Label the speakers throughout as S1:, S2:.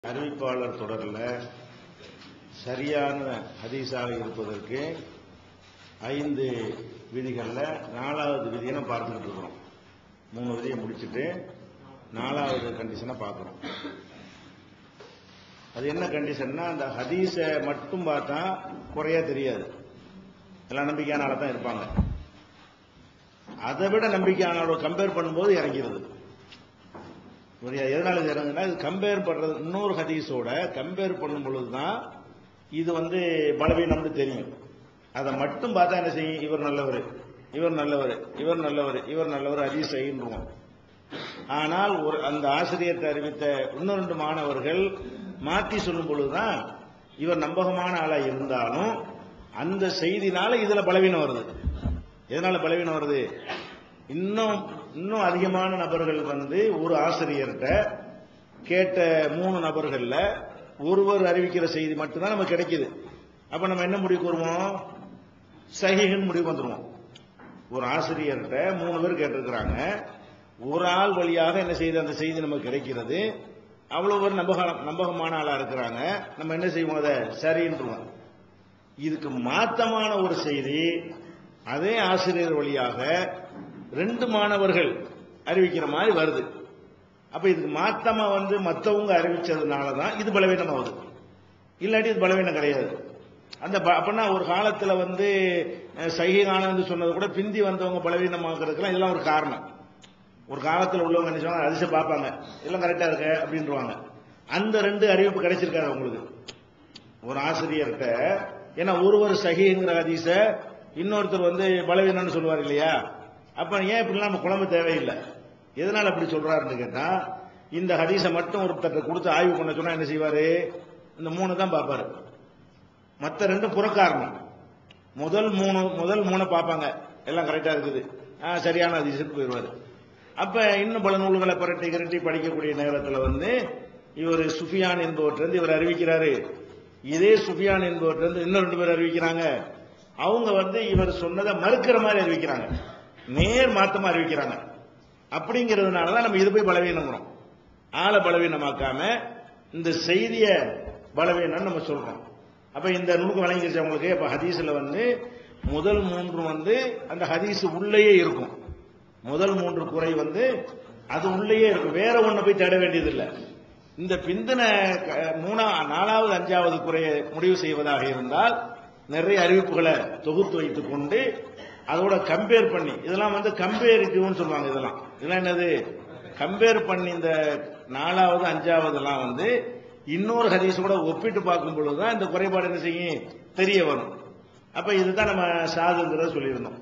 S1: அறிவிப்பாளர் தொடரில் சரியான ஹதீஸாக இருப்பதற்கு ஐந்து விதிகளில் நாலாவது விதியை நம்ம பார்த்துக்கிட்டு இருக்கிறோம் மூணு விதியை முடிச்சுட்டு நாலாவது கண்டிஷனை பார்க்குறோம் அது என்ன கண்டிஷன்னா அந்த ஹதீஸை மட்டும் பார்த்தா குறையா தெரியாது எல்லாம் நம்பிக்கையான ஆளா தான் இருப்பாங்க அதை விட நம்பிக்கையான ஆளோட கம்பேர் பண்ணும்போது இறங்கிறது புரியா எதனால இது இறங்குனா இது கம்பேர் பண்றது இன்னொரு ஹதீஸோட கம்பேர் பண்ணும் பொழுது தான் இது வந்து பலவீனம்னு தெரியும் அதை மட்டும் பார்த்தா என்ன செய்யும் இவர் நல்லவர் இவர் நல்லவர் இவர் நல்லவர் இவர் நல்லவர் ஹதீஸ் செய்கின்றோம் ஆனால் ஒரு அந்த ஆசிரியத்தை அறிவித்த இன்னும் ரெண்டு மாணவர்கள் மாற்றி சொல்லும் பொழுதுதான் இவர் நம்பகமான ஆளா இருந்தாலும் அந்த செய்தினால இதுல பலவீனம் வருது எதனால பலவீனம் வருது இன்னும் இன்னும் அதிகமான நபர்கள் வந்து ஒரு ஆசிரியர்கிட்ட கேட்ட மூணு நபர்கள்ல ஒருவர் அறிவிக்கிற செய்தி மட்டும்தான் நமக்கு கிடைக்குது அப்ப நம்ம என்ன முடிவுக்கு வருவோம் சஹிஹ்னு முடிவுக்கு வந்துருவோம் ஒரு ஆசிரியர்கிட்ட மூணு பேர் கேட்டிருக்கிறாங்க ஒரு ஆள் வழியாக என்ன செய்து அந்த செய்தி நமக்கு கிடைக்கிறது அவ்வளவு ஒரு நம்பக நம்பகமான ஆளா இருக்கிறாங்க நம்ம என்ன செய்வோம் அதை சரின்றுவோம் இதுக்கு மாத்தமான ஒரு செய்தி அதே ஆசிரியர் வழியாக ரெண்டு மாணவர்கள் அறிவிக்கிற மாதிரி வருது அப்ப இதுக்கு மாத்தமா வந்து மத்தவங்க அறிவிச்சதுனால தான் இது பலவீனம் ஆகுது இல்லாட்டி இது பலவீனம் கிடையாது அந்த ப- அப்படின்னா ஒரு காலத்துல வந்து சைகானந்து சொன்னது கூட பிந்தி வந்தவங்க பலவீனமாக்குறதுக்குலாம் இதெல்லாம் ஒரு காரணம் ஒரு காலத்துல உள்ளவங்க என்ன சொல்லுவாங்க அதிசயம் பார்ப்பாங்க எல்லாம் கரெக்டா இருக்க அப்படின்றவாங்க அந்த ரெண்டு அறிவிப்பு கிடைச்சிருக்காரு உங்களுக்கு ஒரு ஆசிரியர்கிட்ட ஏன்னா ஒருவர் சஹிங்கிற ஹதீஸ இன்னொருத்தர் வந்து பலவீனம்னு சொல்லுவார் இல்லையா அப்ப ஏன் இப்படிலாம் நம்ம குழம்பு தேவையில்லை எதனால அப்படி சொல்றாருன்னு கேட்டா இந்த ஹதீஸை மட்டும் ஒருத்தர் கொடுத்து ஆய்வு பண்ண சொன்னா என்ன செய்வாரு இந்த மூணு தான் பார்ப்பாரு மத்த ரெண்டும் புறக்காரணம் முதல் மூணு முதல் மூணை பார்ப்பாங்க எல்லாம் கரெக்டா இருக்குது ஆ, சரியான ஹதீஸுக்கு போயிடுவாரு அப்ப இன்னும் பல நூல்களை புரட்டி கிரட்டி படிக்கக்கூடிய நேரத்துல வந்து இவர் சுஃபியான் என்பவற்றிலிருந்து இவர் அறிவிக்கிறாரு இதே சுஃபியான் என்பவற்றிலிருந்து இன்னும் ரெண்டு பேர் அறிவிக்கிறாங்க அவங்க வந்து இவர் சொன்னதை மறுக்கிற மாதிரி அறிவிக்கிறாங்க நேர் மாத்தமா அறிவிக்கிறாங்க அப்படிங்கிறதுனால தான் நம்ம இது போய் பலவீனங்கிறோம் ஆளை பலவீனமாக்காம இந்த செய்திய பலவீனம் நம்ம சொல்றோம் அப்ப இந்த நுணுக்கு வழங்கிருச்சு அவங்களுக்கு அப்ப ஹதீஸ்ல வந்து முதல் மூன்று வந்து அந்த ஹதீஸ் உள்ளேயே இருக்கும் முதல் மூன்று குறை வந்து அது உள்ளேயே இருக்கும் வேற ஒண்ணு போய் தேட வேண்டியதில்லை இந்த பிந்தின க- மூணா நாலாவது அஞ்சாவது குறையை முடிவு செய்வதாக இருந்தால் நிறைய அறிவிப்புகளை தொகுத்து வைத்துக் கொண்டு அதோட கம்பேர் பண்ணி இதெல்லாம் வந்து கம்பேரிட்டிவ்னு சொல்லுவாங்க இதெல்லாம் இதெல்லாம் என்னது கம்பேர் பண்ணி இந்த நாலாவது அஞ்சாவதுலாம் வந்து இன்னொரு ஹதீஸ் கூட ஒப்பிட்டு பார்க்கும் பொழுதுதான் இந்த குறைபாடு என்ன செய்யும் தெரிய வரும் அப்ப இதுதான் நம்ம சாதுங்கிறத சொல்லியிருந்தோம்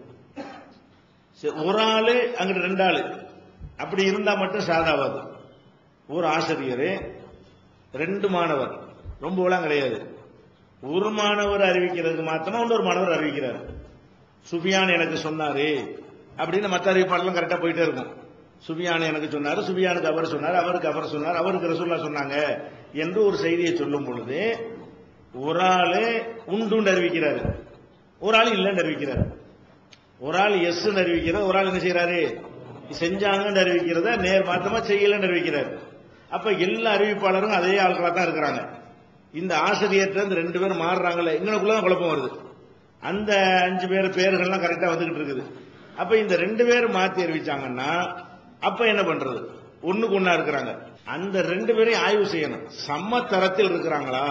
S1: சரி, ஒரு ஆளு அங்கிட்டு ரெண்டு ஆளு அப்படி இருந்தா மட்டும் சாதாவாது ஒரு ஆசிரியர் ரெண்டு மாணவர் ரொம்ப எல்லாம் கிடையாது ஒரு மாணவர் அறிவிக்கிறதுக்கு மாத்தமா இன்னொரு மாணவர் அறிவிக்கிறார் சுபியான் எனக்கு சொன்னாரு அப்படின்னு மற்ற அறிவிப்பாளெல்லாம் கரெக்டா போயிட்டே இருக்கும் சுபியான் எனக்கு சொன்னாரு சுபியானுக்கு அவர் சொன்னார் அவருக்கு அவர் சொன்னார் அவருக்கு ரசூல்லா சொன்னாங்க என்று ஒரு செய்தியை சொல்லும் பொழுது ஒரு ஆளு உண்டுன்னு அறிவிக்கிறாரு ஒரு ஆள் இல்லைன்னு அறிவிக்கிறாரு ஒரு ஆள் எஸ் அறிவிக்கிறார் ஒரு ஆள் என்ன செய்யறாரு செஞ்சாங்கன்னு அறிவிக்கிறத நேர் மாத்தமா செய்யலன்னு அறிவிக்கிறார் அப்ப எல்லா அறிவிப்பாளரும் அதே ஆட்களா தான் இருக்கிறாங்க இந்த ஆசிரியர்கிட்ட இருந்து ரெண்டு பேரும் மாறுறாங்கல்ல இங்கனக்குள்ளதான் குழப்பம் வருது அந்த அஞ்சு பேர் பேர்கள்லாம் கரெக்டா வந்துகிட்டு இருக்குது அப்ப இந்த ரெண்டு பேரும் மாத்தி அறிவிச்சாங்கன்னா அப்ப என்ன பண்றது ஒண்ணுக்கு ஒண்ணா இருக்கிறாங்க அந்த ரெண்டு பேரையும் ஆய்வு செய்யணும் சம தரத்தில் இருக்கிறாங்களா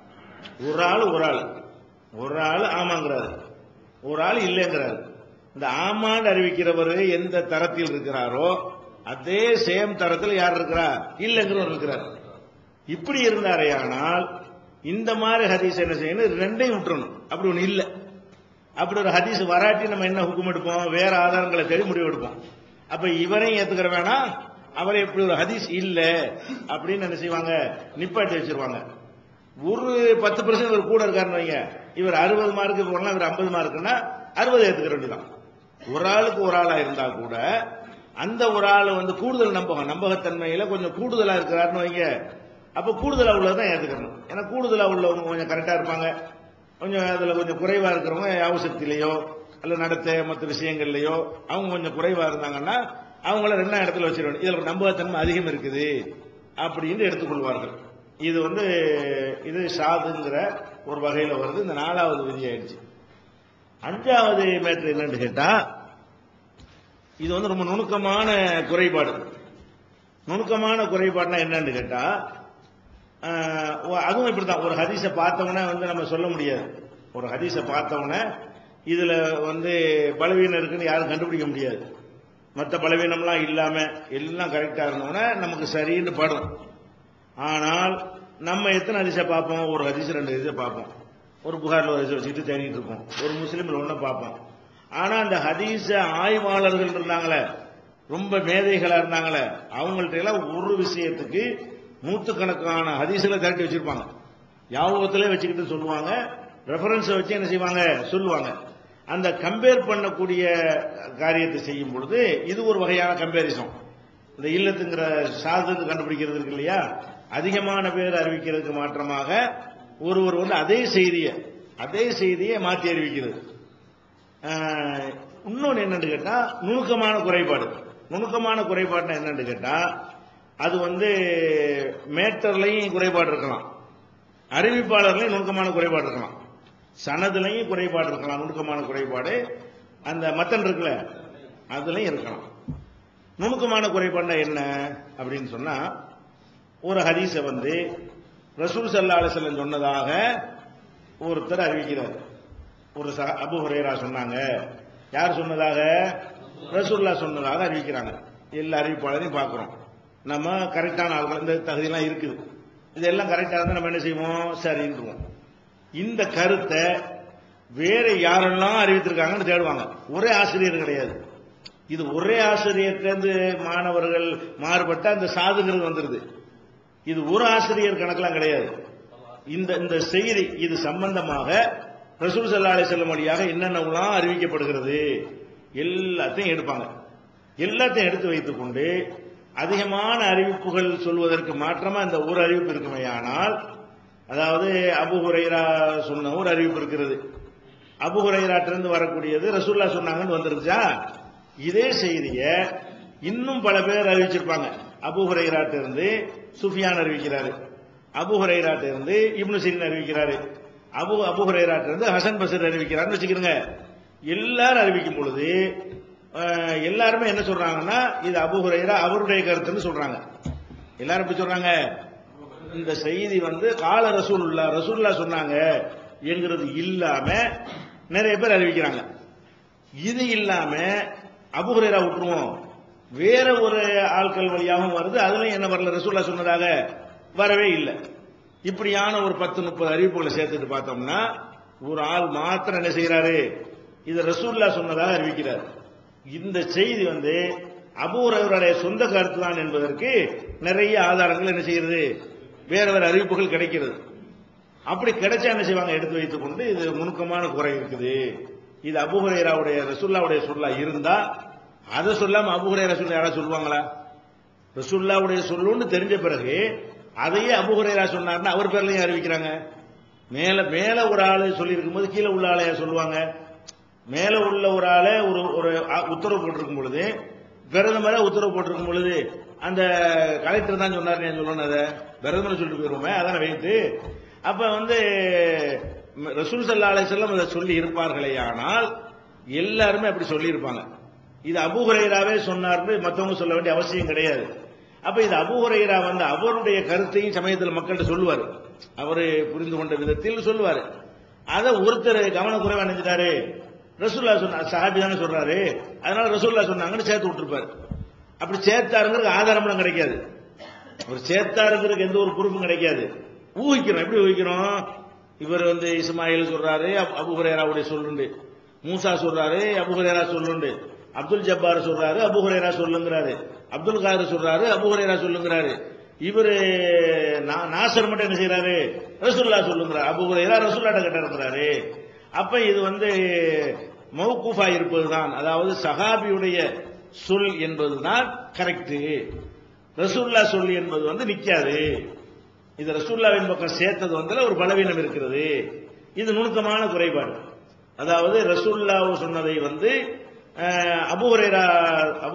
S1: ஒரு ஆள் ஒரு ஆள் ஒரு ஆள் ஆமாங்கிறாரு ஒரு ஆள் இல்லைங்கிறாரு இந்த ஆமான்னு அறிவிக்கிறவர் எந்த தரத்தில் இருக்கிறாரோ அதே சேம் தரத்தில் யார் இருக்கிறா இல்லைங்கிறவர் இருக்கிறார் இப்படி இருந்தாரே ஆனால் இந்த மாதிரி ஹதீஸ் என்ன செய்யணும் ரெண்டையும் விட்டுறணும் அப்படி ஒண்ணு இல்ல அப்படி ஒரு ஹதீஸ் வராட்டி நம்ம என்ன ஹுக்கும் எடுப்போம் வேற ஆதாரங்களை தேடி முடிவு எடுப்போம் அப்ப இவரையும் ஏத்துக்கிற வேணாம் அவரை இப்படி ஒரு ஹதீஸ் இல்ல அப்படின்னு என்ன செய்வாங்க நிப்பாட்டி வச்சிருவாங்க ஒரு பத்து பர்சன்ட் இவர் கூட இருக்காருன்னு வைங்க இவர் அறுபது மார்க்கு போனா இவர் ஐம்பது மார்க்குன்னா அறுபது ஏத்துக்க வேண்டியதான் ஒரு ஆளுக்கு ஒரு ஆளா இருந்தா கூட அந்த ஒரு ஆள் வந்து கூடுதல் நம்பகம் நம்பகத்தன்மையில கொஞ்சம் கூடுதலா இருக்கிறாருன்னு வைங்க அப்ப கூடுதலா உள்ளதான் ஏத்துக்கணும் ஏன்னா கூடுதலா உள்ளவங்க கொஞ்சம் கரெக்டா இருப்பாங்க கொஞ்சம் அதுல கொஞ்சம் குறைவா இருக்கிறவங்க யாவசக்தியிலையோ அல்ல நடத்த மற்ற விஷயங்கள்லயோ அவங்க கொஞ்சம் குறைவா இருந்தாங்கன்னா அவங்கள ரெண்டாம் இடத்துல வச்சிருவாங்க இதுல ஒரு நம்பகத்தன்மை அதிகம் இருக்குது அப்படின்னு எடுத்துக்கொள்வார்கள் இது வந்து இது ஷாதுங்கிற ஒரு வகையில வருது இந்த நாலாவது விதி ஆயிடுச்சு அஞ்சாவது மேட்ரு என்னன்னு கேட்டா இது வந்து ரொம்ப நுணுக்கமான குறைபாடு நுணுக்கமான குறைபாடுனா என்னன்னு கேட்டா ஆஹ், ஒ- அதுவும் இப்படிதான் ஒரு ஹதீஸை பார்த்தவொடனே வந்து நம்ம சொல்ல முடியாது ஒரு ஹதீஸை பார்த்தவொடனே இதுல வந்து பலவீனம் இருக்குன்னு யாரும் கண்டுபிடிக்க முடியாது மற்ற பலவீனம்லாம் இல்லாம எல்லாம் கரெக்டா இருந்தோம்னா நமக்கு சரின்னு படும் ஆனால் நம்ம எத்தனை ஹதீஸை பார்ப்போம் ஒரு ஹதீஸ் ரெண்டு ஹதீஸை பார்ப்போம் ஒரு புகார்ல ஒரு ஹதீஸை வச்சுட்டு தேடிட்டு இருப்போம் ஒரு முஸ்லீம்ல ஒண்ணு பார்ப்போம் ஆனா அந்த ஹதீஸ ஆய்வாளர்கள் இருந்தாங்களே ரொம்ப மேதைகளா இருந்தாங்களே அவங்கள்ட்ட எல்லாம் ஒரு விஷயத்துக்கு நூற்றுக்கணக்கான ஹதீஸ்களை திரட்டி வச்சிருப்பாங்க யாபகத்திலே வச்சுக்கிட்டு சொல்லுவாங்க ரெஃபரன்ஸை வச்சு என்ன செய்வாங்க சொல்லுவாங்க அந்த கம்பேர் பண்ணக்கூடிய காரியத்தை செய்யும் பொழுது இது ஒரு வகையான கம்பேரிசன் இந்த இல்லத்துங்கிற சாதத்தை கண்டுபிடிக்கிறது இருக்கு இல்லையா அதிகமான பேர் அறிவிக்கிறதுக்கு மாற்றமாக ஒருவர் வந்து அதே செய்தியை அதே செய்தியை மாற்றி அறிவிக்கிறது ஆஹ், இன்னொன்னு என்னன்னு கேட்டா நுணுக்கமான குறைபாடு நுணுக்கமான குறைபாடுனா என்னன்னு கேட்டா அது வந்து மேட்டர்லையும் குறைபாடு இருக்கலாம் அறிவிப்பாளர்லையும் நுணுக்கமான குறைபாடு இருக்கலாம் சனதுலையும் குறைபாடு இருக்கலாம் நுணுக்கமான குறைபாடு அந்த மத்தன் இருக்குல்ல அதுலயும் இருக்கலாம் நுணுக்கமான குறைபாடுனா என்ன அப்படின்னு சொன்னா ஒரு ஹதீஸை வந்து ரசூல் சல்லா அலிசல்லம் சொன்னதாக ஒருத்தர் அறிவிக்கிறார் ஒரு சஹ அபு ஹுரேரா சொன்னாங்க யார் சொன்னதாக ரசூல்லா சொன்னதாக அறிவிக்கிறாங்க எல்லா அறிவிப்பாளரையும் பார்க்கிறோம் நம்ம கரெக்டான ஆள்கள் இந்த தகுதியெல்லாம் இருக்குது இதெல்லாம் கரெக்டாக இருந்தால் நம்ம என்ன செய்வோம் சரின்றுவோம் இந்த கருத்தை வேற யாரெல்லாம் அறிவித்திருக்காங்கன்னு தேடுவாங்க ஒரே ஆசிரியர் கிடையாது இது ஒரே ஆசிரியர்கிட்ட மாணவர்கள் மாறுபட்ட அந்த சாதுங்கிறது வந்துருது இது ஒரு ஆசிரியர் கணக்கெல்லாம் கிடையாது இந்த இந்த செய்தி இது சம்பந்தமாக ரசூல் சல்லா அலிசல்லம் வழியாக என்னென்னலாம் அறிவிக்கப்படுகிறது எல்லாத்தையும் எடுப்பாங்க எல்லாத்தையும் எடுத்து வைத்துக் கொண்டு அதிகமான அறிவிப்புகள் சொல்வதற்கு மாற்றமா இந்த ஒரு அறிவிப்பு இருக்குமேயானால் அதாவது அபு ஹுரைரா சொன்ன ஒரு அறிவிப்பு இருக்கிறது அபு ஹுரைராட்டிலிருந்து வரக்கூடியது ரசூல்லா சொன்னாங்கன்னு வந்துருச்சா இதே செய்திய இன்னும் பல பேர் அறிவிச்சிருப்பாங்க அபு ஹுரைராட்டிலிருந்து சுஃபியான் அறிவிக்கிறாரு அபு ஹுரைராட்டிலிருந்து இப்னு சிரின் அறிவிக்கிறாரு அபு அபு ஹுரைராட்டிலிருந்து ஹசன் பசர் அறிவிக்கிறாருன்னு வச்சுக்கிறோங்க எல்லாரும் அறிவிக்கும் பொழுது அஹ், எல்லாருமே என்ன சொல்றாங்கன்னா இது அபு ஹுரைரா அவருடைய கருத்துன்னு சொல்றாங்க எல்லாரும் எப்படி சொல்றாங்க இந்த செய்தி வந்து கால ரசூலுல்லா ரசூல்லா சொன்னாங்க என்கிறது இல்லாம நிறைய பேர் அறிவிக்கிறாங்க இது இல்லாம அபுஹுரேரா விட்டுருவோம் வேற ஒரு ஆட்கள் வழியாகவும் வருது அதுலயும் என்ன வரல ரசூல்லா சொன்னதாக வரவே இல்லை இப்படியான ஒரு பத்து முப்பது அறிவிப்புகளை சேர்த்துட்டு பார்த்தோம்னா ஒரு ஆள் மாத்திரம் என்ன செய்யறாரு இது ரசூல்லா சொன்னதாக அறிவிக்கிறார் இந்த செய்தி வந்து அபூரவருடைய சொந்த கருத்து தான் என்பதற்கு நிறைய ஆதாரங்கள் என்ன செய்யறது வேற வேற அறிவிப்புகள் கிடைக்கிறது அப்படி கிடைச்சா என்ன செய்வாங்க எடுத்து வைத்துக் கொண்டு இது நுணுக்கமான குறை இருக்குது இது அபுஹுரேராவுடைய ரசுல்லாவுடைய சொல்லா இருந்தா அதை சொல்லாம அபுஹுரேரா சொல்லி யாராவது சொல்லுவாங்களா ரசுல்லாவுடைய சொல்லுன்னு தெரிஞ்ச பிறகு அதையே அபுஹுரேரா சொன்னார்னா அவர் பேர்லயும் அறிவிக்கிறாங்க மேல மேல ஒரு ஆளு சொல்லி இருக்கும்போது கீழே உள்ள ஆளையா சொல்லுவாங்க மேல உள்ள ஒரு ஆளை ஒரு ஒரு அ- உத்தரவு போட்டிருக்கும் பொழுது பிரதமரை உத்தரவு போட்டிருக்கும் பொழுது அந்த கலெக்டர் தான் சொன்னார் நீ சொல்லணும் அதை பிரதமர் சொல்லிட்டு போயிருவோமே அதான வைத்து அப்ப வந்து ம், ரசூல் சல்லா அலைஹிஸ்ஸலாம் அதை சொல்லி இருப்பார்களே ஆனால் எல்லாருமே அப்படி சொல்லி இருப்பாங்க இது அபூ ஹுரைராவே சொன்னார்னு மத்தவங்க சொல்ல வேண்டிய அவசியம் கிடையாது அப்ப இது அபூ ஹுரைரா வந்து அவருடைய கருத்தையும் சமயத்தில் மக்கள்கிட்ட சொல்லுவார் அவரு புரிந்து கொண்ட விதத்தில் சொல்லுவார் அதை ஒருத்தர் கவனக்குறைவா நினைச்சிட்டாரு ரசூல்லா சொன்ன சஹாபி தானே சொல்றாரு அதனால ரசூல்லா சொன்னாங்கன்னு சேர்த்து விட்டுருப்பாரு அப்படி சேர்த்தாருங்கிறது ஆதாரம்லாம் கிடைக்காது ஒரு சேர்த்தாருங்கிறதுக்கு எந்த ஒரு பொறுப்பும் கிடைக்காது ஊகிக்கிறோம் எப்படி ஊகிக்கிறோம் இவர் வந்து இஸ்மாயில் சொல்றாரு அபு- அபு ஹுரேராவுடைய சொல்லுண்டு மூசா சொல்றாரு அபு ஹுரேரா சொல்லுண்டு அப்துல் ஜப்பார் சொல்றாரு அபு ஹுரேரா சொல்லுங்கிறாரு அப்துல் காதர் சொல்றாரு அபு ஹுரேரா சொல்லுங்கிறாரு இவரு நா- நாசர் மட்டும் என்ன செய்யறாரு ரசூல்லா சொல்லுங்கிறார் அபு ஹுரேரா ரசூல்லாட்ட கிட்ட இருக்கிறாரு அப்ப இது வந்து மௌகூஃபா இருப்பதுதான் அதாவது சஹாபியுடைய சொல் என்பதுதான் கரெக்ட் ரசூல்லா சொல் என்பது வந்து நிக்காது இது ரசூல்லாவின் பக்கம் சேர்த்தது வந்து ஒரு பலவீனம் இருக்கிறது இது நுணுக்கமான குறைபாடு அதாவது ரசூல்லா சொன்னதை வந்து அஹ், அபூஹுரைரா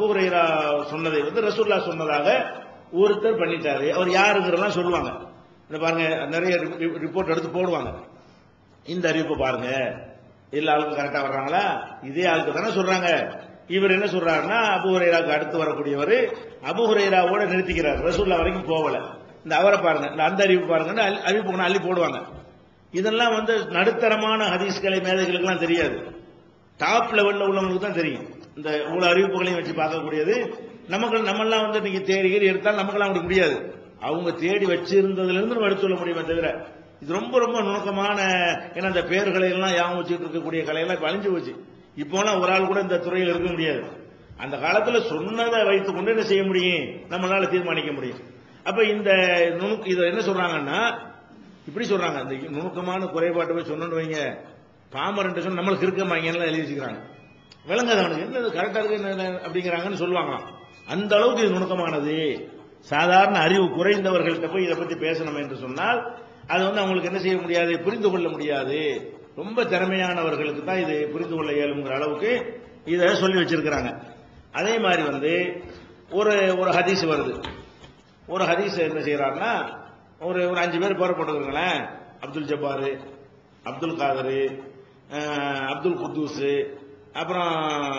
S1: அபூஹுரைரா சொன்னதை வந்து ரசூல்லா சொன்னதாக ஒருத்தர் பண்ணிட்டாரு அவர் யாருங்கிறதெல்லாம் சொல்லுவாங்க இந்த பாருங்க நிறைய ரிப்போர்ட் எடுத்து போடுவாங்க இந்த அறிவிப்பை பாருங்க எல்லா ஆளுக்கும் கரெக்டா வர்றாங்களா இதே ஆளுக்கு தானே சொல்றாங்க இவர் என்ன சொல்றாருன்னா அபு ஹுரைராவுக்கு அடுத்து வரக்கூடியவர் அபு ஹுரைராவோட நிறுத்திக்கிறார் ரசூல்லா வரைக்கும் போகல இந்த அவரை பாருங்க இந்த அந்த அறிவிப்பு பாருங்க அறிவிப்பு கொண்டு அள்ளி போடுவாங்க இதெல்லாம் வந்து நடுத்தரமான ஹதீஸ்களை மேதைகளுக்கெல்லாம் தெரியாது டாப் லெவல்ல உள்ளவங்களுக்கு தான் தெரியும் இந்த இவ்வளவு அறிவிப்புகளையும் வச்சு பார்க்கக்கூடியது நமக்கு நம்மெல்லாம் வந்து நீங்க தேடி கீடி எடுத்தால் நமக்கெல்லாம் அப்படி முடியாது அவங்க தேடி வச்சிருந்ததுல இருந்து நம்ம எடுத்து சொல்ல முடியுமே தவிர இது ரொம்ப ரொம்ப நுணுக்கமான ஏன்னா இந்த பேர்களை எல்லாம் யாவும் வச்சுட்டு இருக்கக்கூடிய கலையெல்லாம் இப்ப அழிஞ்சு போச்சு இப்போலாம் ஒரு ஆள் கூட இந்த துறையில் இருக்க முடியாது அந்த காலத்துல சொன்னதை வைத்துக் கொண்டு என்ன செய்ய முடியும் நம்மளால தீர்மானிக்க முடியும் அப்ப இந்த நுணுக்கு இதை என்ன சொல்றாங்கன்னா இப்படி சொல்றாங்க இந்த நுணுக்கமான குறைபாட்டை போய் சொன்னு வைங்க பாமரன் சொன்ன நம்மளுக்கு இருக்கமாங்கன்னு எழுதி வச்சுக்கிறாங்க விளங்காது அவனுக்கு என்ன கரெக்டா இருக்கு என்ன- என்ன அப்படிங்கிறாங்கன்னு சொல்லுவாங்களாம் அந்த அளவுக்கு இது நுணுக்கமானது சாதாரண அறிவு குறைந்தவர்கள்ட்ட போய் இதை பத்தி பேசணும் என்று சொன்னால் அது வந்து அவங்களுக்கு என்ன செய்ய முடியாது புரிந்து கொள்ள முடியாது ரொம்ப திறமையானவர்களுக்கு தான் இது புரிந்து கொள்ள இயலுங்கிற அளவுக்கு இதை சொல்லி வச்சிருக்கிறாங்க அதே மாதிரி வந்து ஒரு ஒரு ஹதீஸ் வருது ஒரு ஹதீஸ் என்ன செய்யறாருன்னா ஒரு ஒரு அஞ்சு பேர் பேர் போட்டுக்கிறீங்களேன் அப்துல் ஜப்பாரு அப்துல் காதரு அஹ், அப்துல் குத்தூஸ் அப்புறம்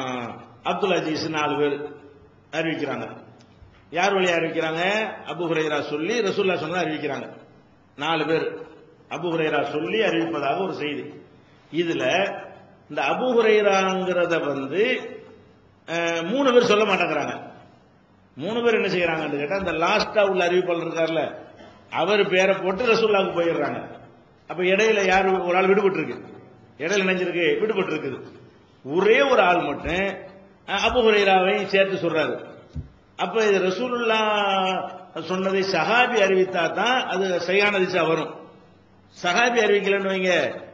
S1: அப்துல் அஜீஸ் நாலு பேர் அறிவிக்கிறாங்க யார் வழியா அறிவிக்கிறாங்க அபு ஹுரைரா சொல்லி ரசூல்லா சொன்னா அறிவிக்கிறாங்க நாலு பேர் அபு ஹுரைரா சொல்லி அறிவிப்பதாக ஒரு செய்தி இதுல இந்த அபு ஹுரைராங்கிறத வந்து அஹ், மூணு பேர் சொல்ல மாட்டேங்கிறாங்க மூணு பேர் என்ன செய்யறாங்கன்னு கேட்டா இந்த லாஸ்டா உள்ள அறிவிப்பாளர் இருக்கார்ல அவர் பேரை போட்டு ரசூல்லாவுக்கு போயிடுறாங்க அப்ப இடையில யார் ஒரு ஆள் விடுபட்டு இருக்கு இடையில நினைஞ்சிருக்கு விடுபட்டு இருக்குது ஒரே ஒரு ஆள் மட்டும் அஹ், அபு ஹுரைராவை சேர்த்து சொல்றாரு அப்ப இது ரசூலுல்லா சொன்னதை சஹாபி அறிவித்தா தான் அது சரியான திசா வரும் சஹாபி அறிவிக்கலன்னு வைங்க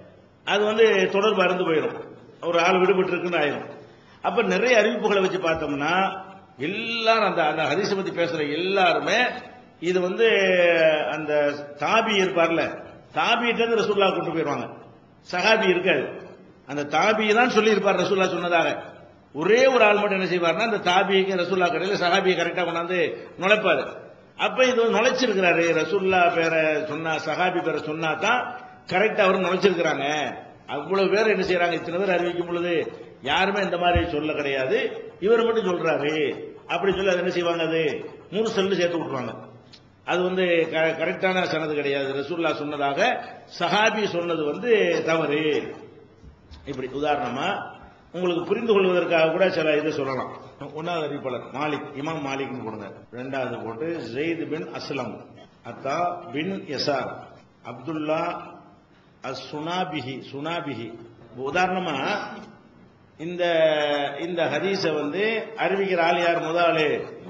S1: அது வந்து தொடர்பு அறந்து போயிடும் ஒரு ஆள் விடுபட்டு இருக்குன்னு ஆயிரும் அப்ப நிறைய அறிவிப்புகளை வச்சு பார்த்தோம்னா எல்லாரும் அந்த அந்த ஹதீஸை பத்தி பேசுற எல்லாருமே இது வந்து அந்த தாபி இருப்பார்ல தாபியிட்ட இருந்து ரசூல்லா கொண்டு போயிருவாங்க சஹாபி இருக்காது அந்த தாபி தான் சொல்லி இருப்பார் ரசூல்லா சொன்னதாக ஒரே ஒரு ஆள் மட்டும் என்ன செய்வார்னா அந்த தாபிக்கு ரசூல்லா கடையில சஹாபியை கரெக்டா கொண்டாந்து நுழைப்பாரு அப்ப இது வந்து நுழைச்சிருக்கிறாரு ரசூல்லா பேரை சொன்னா சஹாபி பேரை சொன்னா தான் கரெக்டா அவர் நுழைச்சிருக்கிறாங்க அவ்வளவு பேர் என்ன செய்யறாங்க இத்தனை பேர் அறிவிக்கும் பொழுது யாருமே இந்த மாதிரி சொல்ல கிடையாது இவர் மட்டும் சொல்றாரு அப்படி சொல்லி அது என்ன செய்வாங்க அது மூணு செல்லு சேர்த்து விட்டுருவாங்க அது வந்து க- கரெக்டான சனது கிடையாது ரசூல்லா சொன்னதாக சஹாபி சொன்னது வந்து தவறு இப்படி உதாரணமா உங்களுக்கு புரிந்து கொள்வதற்காக கூட சில இது சொல்லலாம் ஒன்னாவது அறிவிப்பாளர் மாலிக் இமாம் மாலிக்னு போடுங்க ரெண்டாவது போட்டு ஜெயித் பின் அஸ்லம் அத்தா பின் யசார் அப்துல்லா அஸ் சுனாபிஹி சுனாபிஹி உதாரணமா இந்த இந்த ஹதீஸ வந்து அறிவிக்கிற ஆள் யார் முதலாளு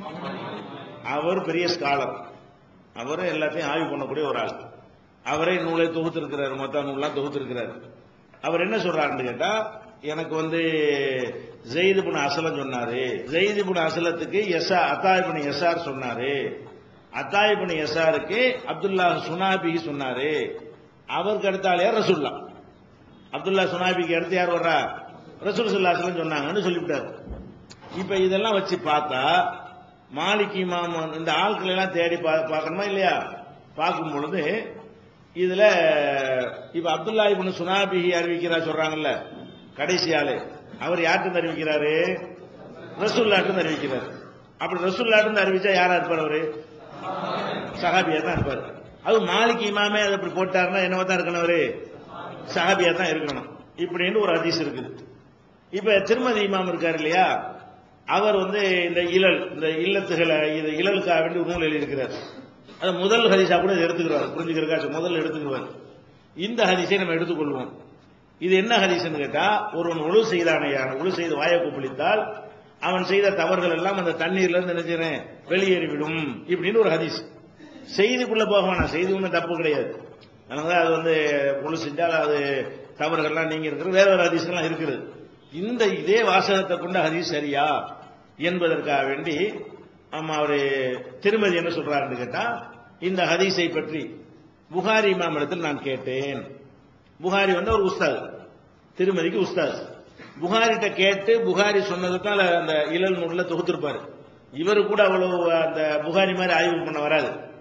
S1: அவர் பெரிய ஸ்காலர் அவர் எல்லாத்தையும் ஆய்வு பண்ணக்கூடிய ஒரு ஆள் அவரே நூலை தொகுத்திருக்கிறார் மொத்த நூல்லாம் தொகுத்திருக்கிறார் அவர் என்ன சொல்றாருன்னு கேட்டா எனக்கு வந்து ஜெயிது புன அசலம் சொன்னாரு ஜெயிது புன அசலத்துக்கு எஸ்ஆ அத்தாயிபுன் எஸ்ஆர் சொன்னாரு அத்தாயிபுன் எஸ்ஆருக்கு அப்துல்லா சுனாபி சொன்னாரு அவருக்கு அடுத்தாலே ரசுல்லா அப்துல்லா சுனாபிக்கு அடுத்து யார் வர்றா ரசூல் சொல்லாசலம் சொன்னாங்கன்னு சொல்லிவிட்டாரு இப்ப இதெல்லாம் வச்சு பார்த்தா மாலிக் இமாம் இந்த ஆட்களை எல்லாம் தேடி பா- பார்க்கணுமா இல்லையா பார்க்கும் பொழுது இதுல இப்ப அப்துல்லா இப்னு சுனாபிஹி அறிவிக்கிறா சொல்றாங்கல்ல கடைசி ஆளு அவர் யார்கிட்ட அறிவிக்கிறாரு ரசூல்லாட்டு அறிவிக்கிறார் அப்படி ரசூல்லாட்டு அறிவிச்சா யாரா இருப்பார் அவரு சஹாபியா தான் இருப்பார் அது மாலிக் இமாமே அதை அப்படி போட்டாருன்னா என்னவா தான் இருக்கணும் அவரு சஹாபியா தான் இருக்கணும் இப்படின்னு ஒரு ஹதீஸ் இருக்குது இப்ப திருமதி இமாம் இருக்காரு இல்லையா அவர் வந்து இந்த இழல் இந்த இல்லத்துகளை இது இழலுக்காக வேண்டி ஒரு நூல் எழுதியிருக்கிறார் அது முதல் ஹதீஸா கூட இதை எடுத்துக்கிறார் புரிஞ்சுக்கிறக்காச்சும் முதல்ல எடுத்துக்குவார் இந்த ஹதீஸை நம்ம எடுத்துக்கொள்வோம் இது என்ன ஹதீஸ்னு கேட்டா ஒருவன் ஒழு செய்தானையான ஒழு செய்து வாயை குப்பிளித்தால் அவன் செய்த தவறுகள் எல்லாம் அந்த தண்ணீர்ல இருந்து நினைச்சிறேன் வெளியேறிவிடும் இப்படின்னு ஒரு ஹதீஸ் செய்திக்குள்ள போக வேணாம் செய்தி ஒன்றும் தப்பு கிடையாது அதனால அது வந்து ஒழு செஞ்சால் அது தவறுகள்லாம் நீங்க இருக்கிறது வேற ஒரு ஹதீஸ்லாம் இருக்குது இந்த இதே வாசகத்தை கொண்ட ஹதீஸ் சரியா என்பதற்காக வேண்டி ஆமா அவரு திருமதி என்ன சொல்றாருன்னு கேட்டா இந்த ஹதீஸை பற்றி புகாரி இமாம் இடத்தில் நான் கேட்டேன் புகாரி வந்து ஒரு உஸ்தாத் திருமதிக்கு உஸ்தாத் புகாரிட்ட கேட்டு புகாரி சொன்னது தான் அந்த இளல் நூல்ல தொகுத்திருப்பாரு இவரு கூட அவ்வளவு அந்த புகாரி மாதிரி ஆய்வு பண்ண வராது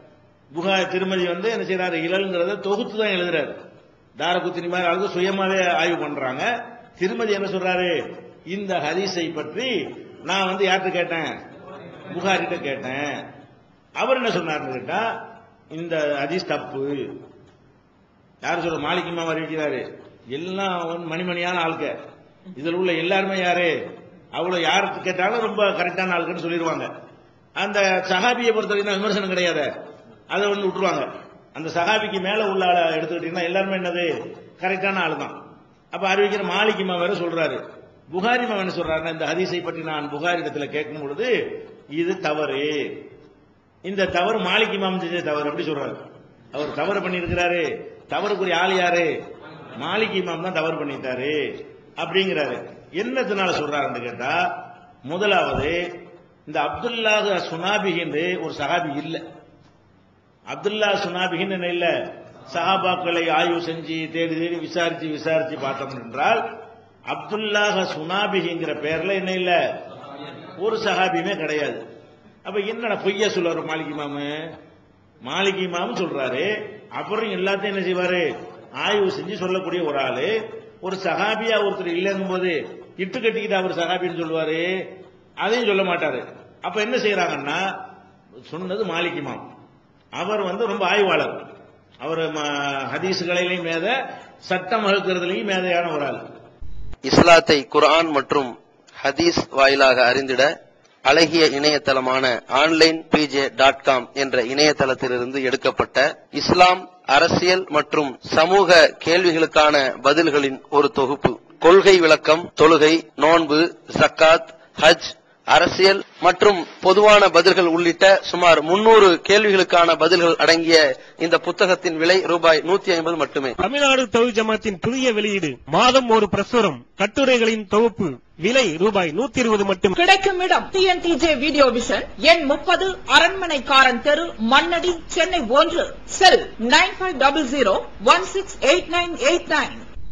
S1: புகா திருமதி வந்து என்ன செய்யறாரு இழல்ங்கிறத தொகுத்து தான் எழுதுறாரு தாரகுத்தினி மாதிரி ஆளுக்கு சுயமாவே ஆய்வு பண்றாங்க திருமதி என்ன சொல்றாரு இந்த ஹதீஸை பற்றி நான் வந்து யார்கிட்ட கேட்டேன் புகாரிட்ட கேட்டேன் அவர் என்ன சொன்னார்னு கேட்டா இந்த ஹதீஸ் தப்பு யார் சொல்ற மாலிகமா அறிவிக்கிறாரு எல்லாம் வந்து மணிமணியான ஆளுக்க இதுல உள்ள எல்லாருமே யாரு அவ்வளவு யாருக்கு கேட்டாலும் ரொம்ப கரெக்டான ஆளுக்குன்னு சொல்லிடுவாங்க அந்த சஹாபியை பொறுத்தவரைக்கும் விமர்சனம் கிடையாது அதை வந்து விட்டுருவாங்க அந்த சஹாபிக்கு மேல உள்ள ஆளை எடுத்துக்கிட்டீங்கன்னா எல்லாருமே என்னது கரெக்டான ஆளு தான் அப்ப அறிவிக்கிற மாலிகிமா வேற சொல்றாரு புகாரி மாவன் என்ன சொல்றாருன்னா இந்த ஹதீஸை பற்றி நான் புகாரி இடத்துல கேட்கும் பொழுது இது தவறு இந்த தவறு மாலிக் இமாம் செஞ்ச தவறு எப்படி சொல்றாரு அவர் தவறு பண்ணியிருக்கிறாரு தவறுக்குரிய ஆள் யாரு மாலிக் இமாம் தான் தவறு பண்ணிட்டாரு அப்படிங்கிறாரு என்னத்தினால சொல்றாருன்னு கேட்டா முதலாவது இந்த அப்துல்லாஹ் சுனாபிகின்னு ஒரு சஹாபி இல்ல அப்துல்லா சுனாபிகின்னு என்ன இல்ல சஹாபாக்களை ஆய்வு செஞ்சு தேடி தேடி விசாரிச்சு விசாரிச்சு பார்த்தோம் என்றால் அப்துல்லாஹ் சுனாபிகிங்கிற பேர்ல என்ன இல்ல ஒரு சஹாபியுமே கிடையாது அப்ப என்னடா பொய்யா சொல்லுவாரு மாலிக் இமாமு மாலிக் இமாம் சொல்றாரு அப்புறம் எல்லாத்தையும் என்ன செய்வாரு ஆய்வு செஞ்சு சொல்லக்கூடிய ஒரு ஆளு ஒரு சஹாபியா ஒருத்தர் இல்லைங்கும் போது இட்டு கட்டிக்கிட்டு அவர் சஹாபின்னு சொல்லுவாரு அதையும் சொல்ல மாட்டாரு அப்ப என்ன செய்யறாங்கன்னா சொன்னது மாலிக் இமாம் அவர் வந்து ரொம்ப ஆய்வாளர் அவர் ஹதீஸுகளிலையும் மேத சட்டம் வகுக்கிறதுலையும் மேதையான ஒரு ஆள்
S2: இஸ்லாத்தை குர்ஆன் மற்றும் ஹதீஸ் வாயிலாக அறிந்திட அழகிய இணையதளமான ஆன்லைன் பிஜே டாட் காம் என்ற இணையதளத்திலிருந்து எடுக்கப்பட்ட இஸ்லாம் அரசியல் மற்றும் சமூக கேள்விகளுக்கான பதில்களின் ஒரு தொகுப்பு கொள்கை விளக்கம் தொழுகை நோன்பு ஜக்காத் ஹஜ் அரசியல் மற்றும் பொதுவான பதில்கள் உள்ளிட்ட சுமார் முன்னூறு கேள்விகளுக்கான பதில்கள் அடங்கிய இந்த புத்தகத்தின் விலை ரூபாய் நூத்தி ஐம்பது மட்டுமே
S3: தமிழ்நாடு தொழில் ஜமாத்தின் புதிய வெளியீடு மாதம் ஒரு பிரசுரம் கட்டுரைகளின் தொகுப்பு விலை ரூபாய் நூத்தி இருபது மட்டும்
S4: கிடைக்கும் இடம் டிஎன்டிஜே வீடியோ விஷன் எண் முப்பது அரண்மனைக்காரன் தெரு மண்ணடி சென்னை ஒன்று cell nine five double zero one six eight nine eight nine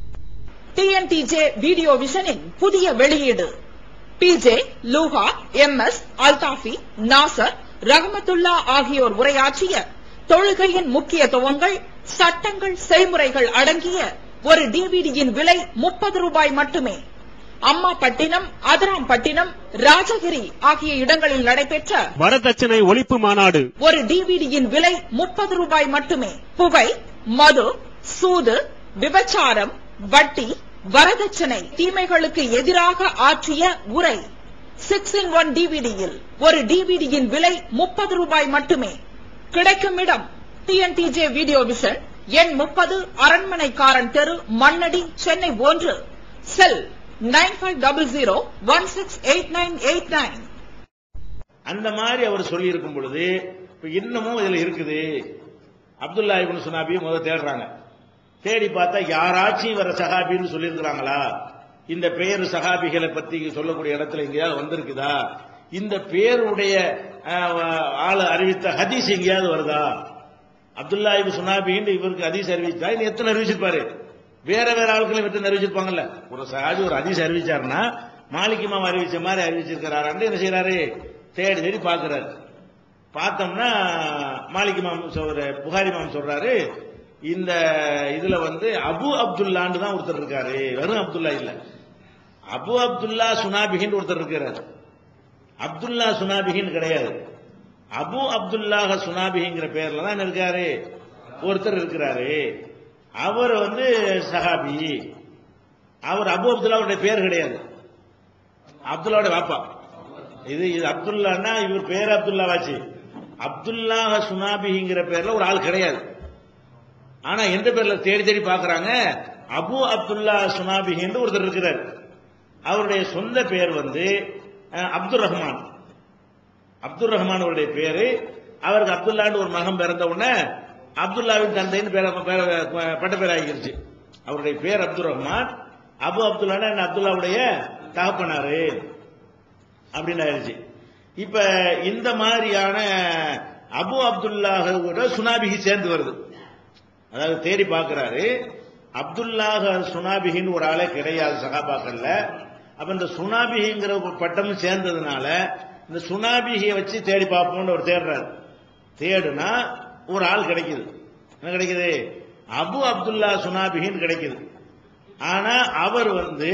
S4: TNTJ video விஷனின் புதிய வெளியீடு PJ Luha M S Althafi Nasar Rahmathullah ஆகியோர் உரையாற்றிய தொழுகையின் முக்கியத்துவங்கள் சட்டங்கள் செய்முறைகள் அடங்கிய ஒரு டிவிடியின் விலை முப்பது ரூபாய் மட்டுமே அம்மாபட்டினம் அதிராம்பட்டினம் ராஜகிரி ஆகிய இடங்களில் நடைபெற்ற
S3: வரதட்சணை ஒழிப்பு மாநாடு
S4: ஒரு டிவிடியின் விலை முப்பது ரூபாய் மட்டுமே புகை மது சூது விபச்சாரம் வட்டி வரதட்சணை தீமைகளுக்கு எதிராக ஆற்றிய உரை சிக்ஸ் இன் ஒன் டிவிடியில் ஒரு டிவிடியின் விலை முப்பது ரூபாய் மட்டுமே கிடைக்கும் இடம் டிஎன்டிஜே வீடியோ விஷன் எண் முப்பது அரண்மனைக்காரன் தெரு மண்ணடி சென்னை ஒன்று cell nine five double zero one six eight nine eight nine
S1: அந்த மாதிரி அவர் சொல்லி இருக்கும் பொழுது இப்ப இன்னமும் இதுல இருக்குது அப்துல்லா இப்னு சுனாபியை முதல் தேடுறாங்க தேடி பார்த்தா யாராச்சும் வர சஹாபின்னு சொல்லியிருக்கிறாங்களா இந்த பெயர் சஹாபிகளை பத்தி சொல்லக்கூடிய இடத்துல எங்கேயாவது வந்திருக்குதா இந்த பேருடைய அஹ், ஆளு அறிவித்த ஹதீஸ் எங்கேயாவது வருதா அப்துல்லா இப்னு சுனாபின்னு இவருக்கு ஹதீஸ் அறிவிச்சா இன்னும் எத்தனை அறிவிச்சிருப்பாரு வேற வேற ஆட்களும் எத்தனை அறிவிச்சிருப்பாங்கல்ல ஒரு சஹாபி ஒரு ஹதீஸ் அறிவிச்சாருன்னா மாலிகிமா அறிவிச்ச மாதிரி அறிவிச்சிருக்கிறாரான்னு என்ன செய்யறாரு தேடி தேடி பார்க்கிறாரு பார்த்தோம்னா மாலிக் இமாம் சொல்ற புகாரி இமாம் சொல்றாரு இந்த இதுல வந்து அபு அப்துல்லான்னு தான் ஒருத்தர் இருக்காரு வெறும் அப்துல்லா இல்ல அபு அப்துல்லா சுனாபிகின்னு ஒருத்தர் இருக்கிறார் அப்துல்லா சுனாபிகின்னு கிடையாது அபு அப்துல்லாஹ சுனாபிகிங்கிற பேர்ல தான் என்ன இருக்காரு ஒருத்தர் இருக்கிறாரு அவர் வந்து சஹாபி அவர் அபு அப்துல்லாவுடைய பேர் கிடையாது அப்துல்லாவுடைய வாப்பா இது இது அப்துல்லான்னா இவர் பேர் அப்துல்லாவாச்சு அப்துல்லாஹ சுனாபிங்கிற பேர்ல ஒரு ஆள் கிடையாது ஆனா எந்த பேர்ல தேடி தேடி பாக்குறாங்க அபு அப்துல்லா சுனாபிகின்னு ஒருத்தர் இருக்கிறார் அவருடைய சொந்த பேர் வந்து அஹ், அப்துல் ரஹ்மான் அப்துல் ரஹ்மான் அவருடைய பேரு அவருக்கு அப்துல்லான்னு ஒரு மகன் பிறந்த உடனே அப்துல்லாவின் தந்தைன்னு பேர பேர- பட்ட பேர் ஆகிருச்சு அவருடைய பேர் அப்துல் ரஹ்மான் அபு அப்துல்லான்னா என்ன அப்துல்லாவுடைய தகப்பனாரு அப்படின்னு ஆயிடுச்சு இப்ப இந்த மாதிரியான அபு அப்துல்லாஹோட சுனாபிகி சேர்ந்து வருது அதாவது தேடி பார்க்கிறாரு அப்துல்லாஹ் சுனாபிகின்னு ஒரு ஆளே கிடையாது சகாபாக்கள்ல அப்ப இந்த சுனாபிகிங்கிற ஒரு பட்டமும் சேர்ந்ததுனால இந்த சுனாபிகியை வச்சு தேடி பார்ப்போம்னு ஒரு தேடுறாரு தேடுனா ஒரு ஆள் கிடைக்குது என்ன கிடைக்குது அபு அப்துல்லா சுனாபிகின்னு கிடைக்குது ஆனா அவர் வந்து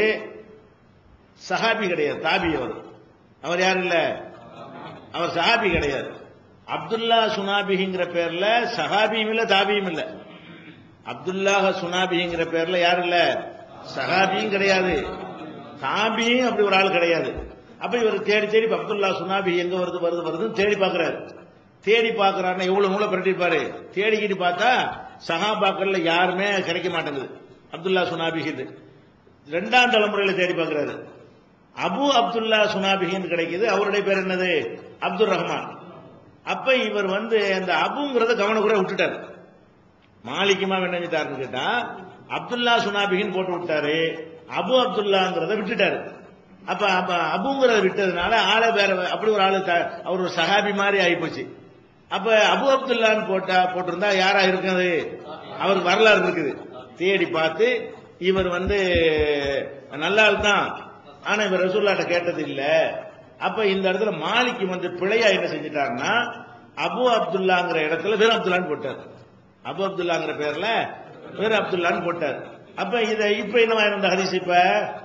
S1: சஹாபி கிடையாது தாபி அவர் அவர் யார் இல்ல அவர் சஹாபி கிடையாது அப்துல்லா சுனாபிங்கிற பேர்ல சஹாபியும் இல்ல தாபியும் இல்ல அப்துல்லாஹ சுனாபிங்கிற பேர்ல யார் இல்ல சஹாபியும் கிடையாது தாபியும் அப்படி ஒரு ஆள் கிடையாது அப்ப இவர் தேடி தேடி இப்ப அப்துல்லா சுனாபி எங்க வருது வருது வருதுன்னு தேடி பார்க்கறாரு தேடி பார்க்கறாருன்னா எவ்வளவு நூலை பிரட்டிருப்பாரு தேடிக்கிட்டு பார்த்தா சஹாபாக்கள்ல யாருமே கிடைக்க மாட்டேங்குது அப்துல்லா சுனாபிஹிது ரெண்டாம் தலைமுறையில தேடி பார்க்கறாரு அபு அப்துல்லா சுனாபிஹின்னு கிடைக்குது அவருடைய பேர் என்னது அப்துல் ரஹ்மான் அப்ப இவர் வந்து அந்த அபுங்கிறத கவனக்குறை விட்டுட்டாரு மாலிக்குமா வெண்ணஞ்சிட்டாருன்னு கேட்டா அப்துல்லா சுனாபிகின்னு போட்டு விட்டாரு அபு அப்துல்லாங்கிறத விட்டுட்டாரு அப்ப அப்ப அபுங்கிறத விட்டதுனால ஆளை வேற அப்படி ஒரு ஆளு த- அவர் ஒரு சஹாபி மாதிரி ஆயிப்போச்சு அப்ப அபு அப்துல்லான்னு போட்டா போட்டிருந்தா யாரா இருக்குது அவருக்கு வரலாறு இருக்குது தேடி பார்த்து இவர் வந்து நல்ல ஆள் தான் ஆனா இவர் ரசூல்லாட்ட கேட்டது இல்ல அப்ப இந்த இடத்துல மாலிக்கு வந்து பிழையா என்ன செஞ்சிட்டாருன்னா அபு அப்துல்லாங்கிற இடத்துல வெறும் அப்துல்லான்னு போட்டார் அபு அப்துல்லாங்கிற பேர்ல வெறும் அப்துல்லான்னு போட்டார் அப்ப இத இப்ப என்னவா இருந்த ஹதீஸ் இப்ப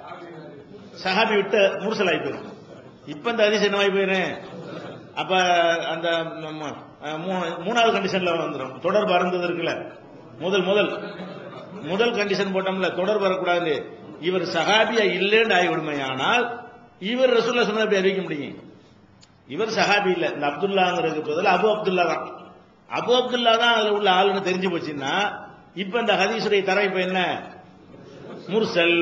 S1: சஹாபி விட்டு முர்சலாகி போயிடும் இப்ப இந்த ஹதீஸ் என்னவாகி போயிடும் அப்ப அந்த நம்ம, அஹ், மூணு- மூணாவது கண்டிஷன்ல வந்துடும் தொடர்பு அறந்தது இருக்குல்ல முதல் முதல் முதல் கண்டிஷன் போட்டோம்ல தொடர்பு வரக்கூடாது இவர் சஹாபியா இல்லைன்னு ஆகிவிடுமையானால் இவர் ரசூல்லா சொன்ன எப்படி அறிவிக்க முடியும் இவர் சஹாபி இல்ல இந்த அப்துல்லாங்கிறதுக்கு பதில் அபு அப்துல்லா தான் அபு அப்துல்லா தான் அதுல உள்ள ஆளுன்னு தெரிஞ்சு போச்சுன்னா இப்ப இந்த ஹதீஸுடைய தர இப்ப என்ன முர்சல்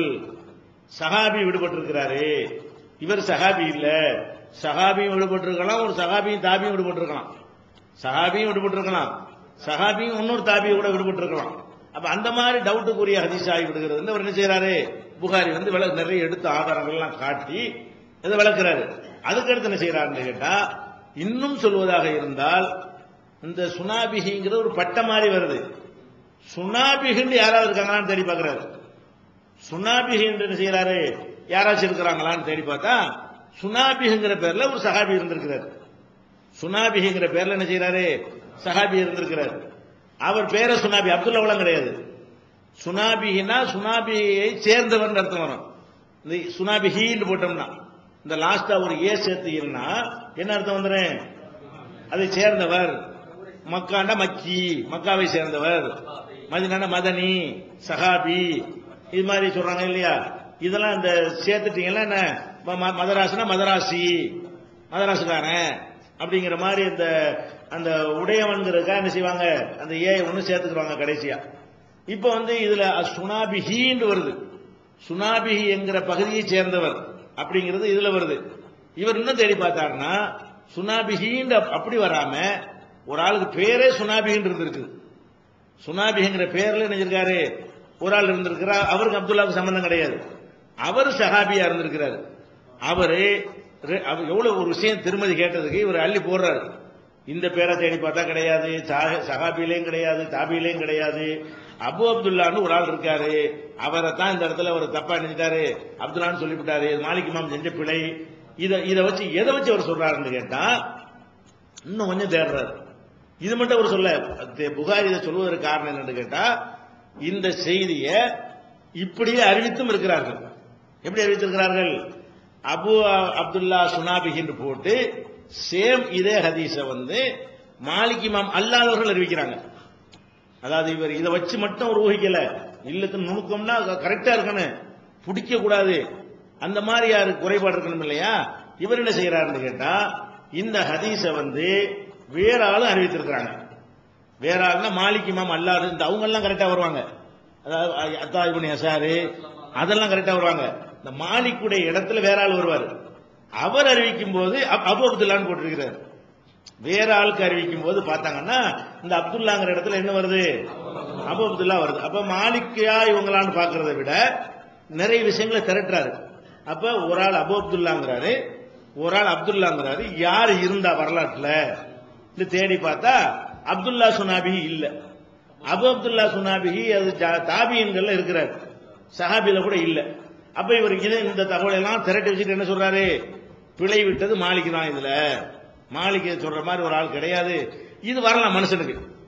S1: சஹாபி விடுபட்டிருக்கிறாரு இவர் சஹாபி இல்ல சஹாபியும் விடுபட்டிருக்கலாம் ஒரு சஹாபியும் தாபியும் விடுபட்டிருக்கலாம் சஹாபியும் விடுபட்டிருக்கலாம் சஹாபியும் இன்னொரு தாபியும் கூட விடுபட்டிருக்கலாம் அப்ப அந்த மாதிரி டவுட்டுக்குரிய ஹதீஸ் ஆகி விடுகிறது அவர் என்ன செய்யறாரு புகாரி வந்து விள நிறைய எடுத்து ஆதாரங்கள் எல்லாம் காட்டி இதை விளக்குறாரு அதுக்கடுத்து என்ன செய்யறாருன்னு கேட்டா இன்னும் சொல்வதாக இருந்தால் இந்த சுனாபிகிங்கிற ஒரு பட்ட மாதிரி வருது சுனாபிகின்னு யாராவது இருக்காங்களான்னு தேடி பார்க்கறாரு சுனாபிகி என்று என்ன செய்யறாரு யாராச்சும் இருக்கிறாங்களான்னு தேடி பார்த்தா சுனாபிகிங்கிற பேர்ல ஒரு சஹாபி இருந்திருக்கிறார் சுனாபிகிங்கிற பேர்ல என்ன செய்யறாரு சஹாபி இருந்திருக்கிறார் அவர் பேரை சுனாபி அப்துல்லாவெல்லாம் கிடையாது சுனாபிகினா சுனாபியை சேர்ந்தவர் அர்த்தம் வரும் இந்த சுனாபிஹின்னு போட்டோம்னா இந்த லாஸ்டா ஒரு ஏ சேர்த்தீங்கன்னா என்ன அர்த்தம் வந்துடும் அதை சேர்ந்தவர் மக்காண்டா மக்கி மக்காவை சேர்ந்தவர் மதினாண்டா மதனி சஹாபி இது மாதிரி சொல்றாங்க இல்லையா இதெல்லாம் இந்த சேர்த்துட்டீங்கன்னா என்ன ம- ம- மதராசுனா மதராசி மதராசுக்காரன் அப்படிங்கிற மாதிரி இந்த அந்த உடையவன்கிறதுக்காக என்ன செய்வாங்க அந்த ஏ ஒன்று சேர்த்துக்குவாங்க கடைசியா இப்ப வந்து இதுல சுனாபிஹின்னு வருது சுனாபிஹி என்கிற பகுதியை சேர்ந்தவர் அப்படிங்கிறது இதுல வருது இவர் இன்னும் தேடி பார்த்தாருன்னா சுனாபிஹின்னு அப்படி வராம ஒரு ஆளுக்கு பேரே சுனாபின்னு இருந்திருக்கு சுனாபிங்கிற பேர்ல நினைச்சிருக்காரு ஒரு ஆள் இருந்திருக்கிறார் அவருக்கு அப்துல்லாவுக்கு சம்பந்தம் கிடையாது அவர் சஹாபியா இருந்திருக்கிறாரு அவரு ரெ- அவர் எவ்வளவு ஒரு விஷயம் திருமதி கேட்டதுக்கு இவர் அள்ளி போடுறாரு இந்த பேரை தேடி பார்த்தா கிடையாது சஹா- சஹாபிலையும் கிடையாது தாபிலையும் கிடையாது அபு அப்துல்லான்னு ஒரு ஆள் இருக்காரு அவரை தான் இந்த இடத்துல அவர் தப்பா நினைச்சிட்டாரு அப்துல்லான்னு சொல்லிவிட்டாரு மாலிக் இமாம் செஞ்ச பிழை இத இத வச்சு எதை வச்சு அவர் சொல்றாருன்னு கேட்டா இன்னும் கொஞ்சம் தேடுறாரு இது மட்டும் அவர் சொல்ல தே- புகாரி இதை சொல்வதற்கு காரணம் என்னன்னு கேட்டா இந்த செய்தியை இப்படியே அறிவித்தும் இருக்கிறார்கள் எப்படி அறிவித்திருக்கிறார்கள் அபு அப்துல்லா சுனாபிகின்னு போட்டு சேம் இதே ஹதீஸ வந்து மாலிக் இமாம் அல்லாதவர்கள் அறிவிக்கிறாங்க அதாவது இவர் இதை வச்சு மட்டும் ஒரு ஊகிக்கல இல்லத்து நுணுக்கம்னா கரெக்டா இருக்கணும் பிடிக்க கூடாது அந்த மாதிரி யாரு குறைபாடு இருக்கணும் இல்லையா இவர் என்ன செய்யறாருன்னு கேட்டா இந்த ஹதீஸ வந்து வேற ஆளும் அறிவித்திருக்கிறாங்க வேற ஆளுனா மாலிக் இமாம் அல்லாது இந்த அவங்க எல்லாம் கரெக்டா வருவாங்க அதாவது அத்தா இப்னு யசாரு அதெல்லாம் கரெக்டா வருவாங்க இந்த மாலிக்குடைய இடத்துல வேற ஆள் வருவார் அவர் அறிவிக்கும் போது அப்- அபு அப்துல்லான்னு போட்டிருக்கிறார் வேற ஆளுக்கு அறிவிக்கும் போது பார்த்தாங்கன்னா இந்த அப்துல்லாங்கிற இடத்துல என்ன வருது அபு அப்துல்லா வருது அப்ப மாலிக்கையா இவங்களான்னு பாக்குறதை விட நிறைய விஷயங்களை திரட்டுறாரு அப்ப ஒரு ஆள் அபு அப்துல்லாங்கிறாரு ஒரு ஆள் அப்துல்லாங்கிறாரு யார் இருந்தா வரலாற்றுல இது தேடி பார்த்தா அப்துல்லா சுனாபிஹி இல்ல அபு அப்துல்லா சுனாபிஹி அது ஜா- தாபியன்கள்ல இருக்கிறார் சஹாபில கூட இல்ல அப்ப இவர் இது இந்த தகவலை எல்லாம் திரட்டி வச்சுட்டு என்ன சொல்றாரு பிழை விட்டது மாலிக் தான் இதுல மாலிக் சொல்ற மாதிரி ஒரு ஆள் கிடையாது இது வரலாம் மனுஷனுக்கு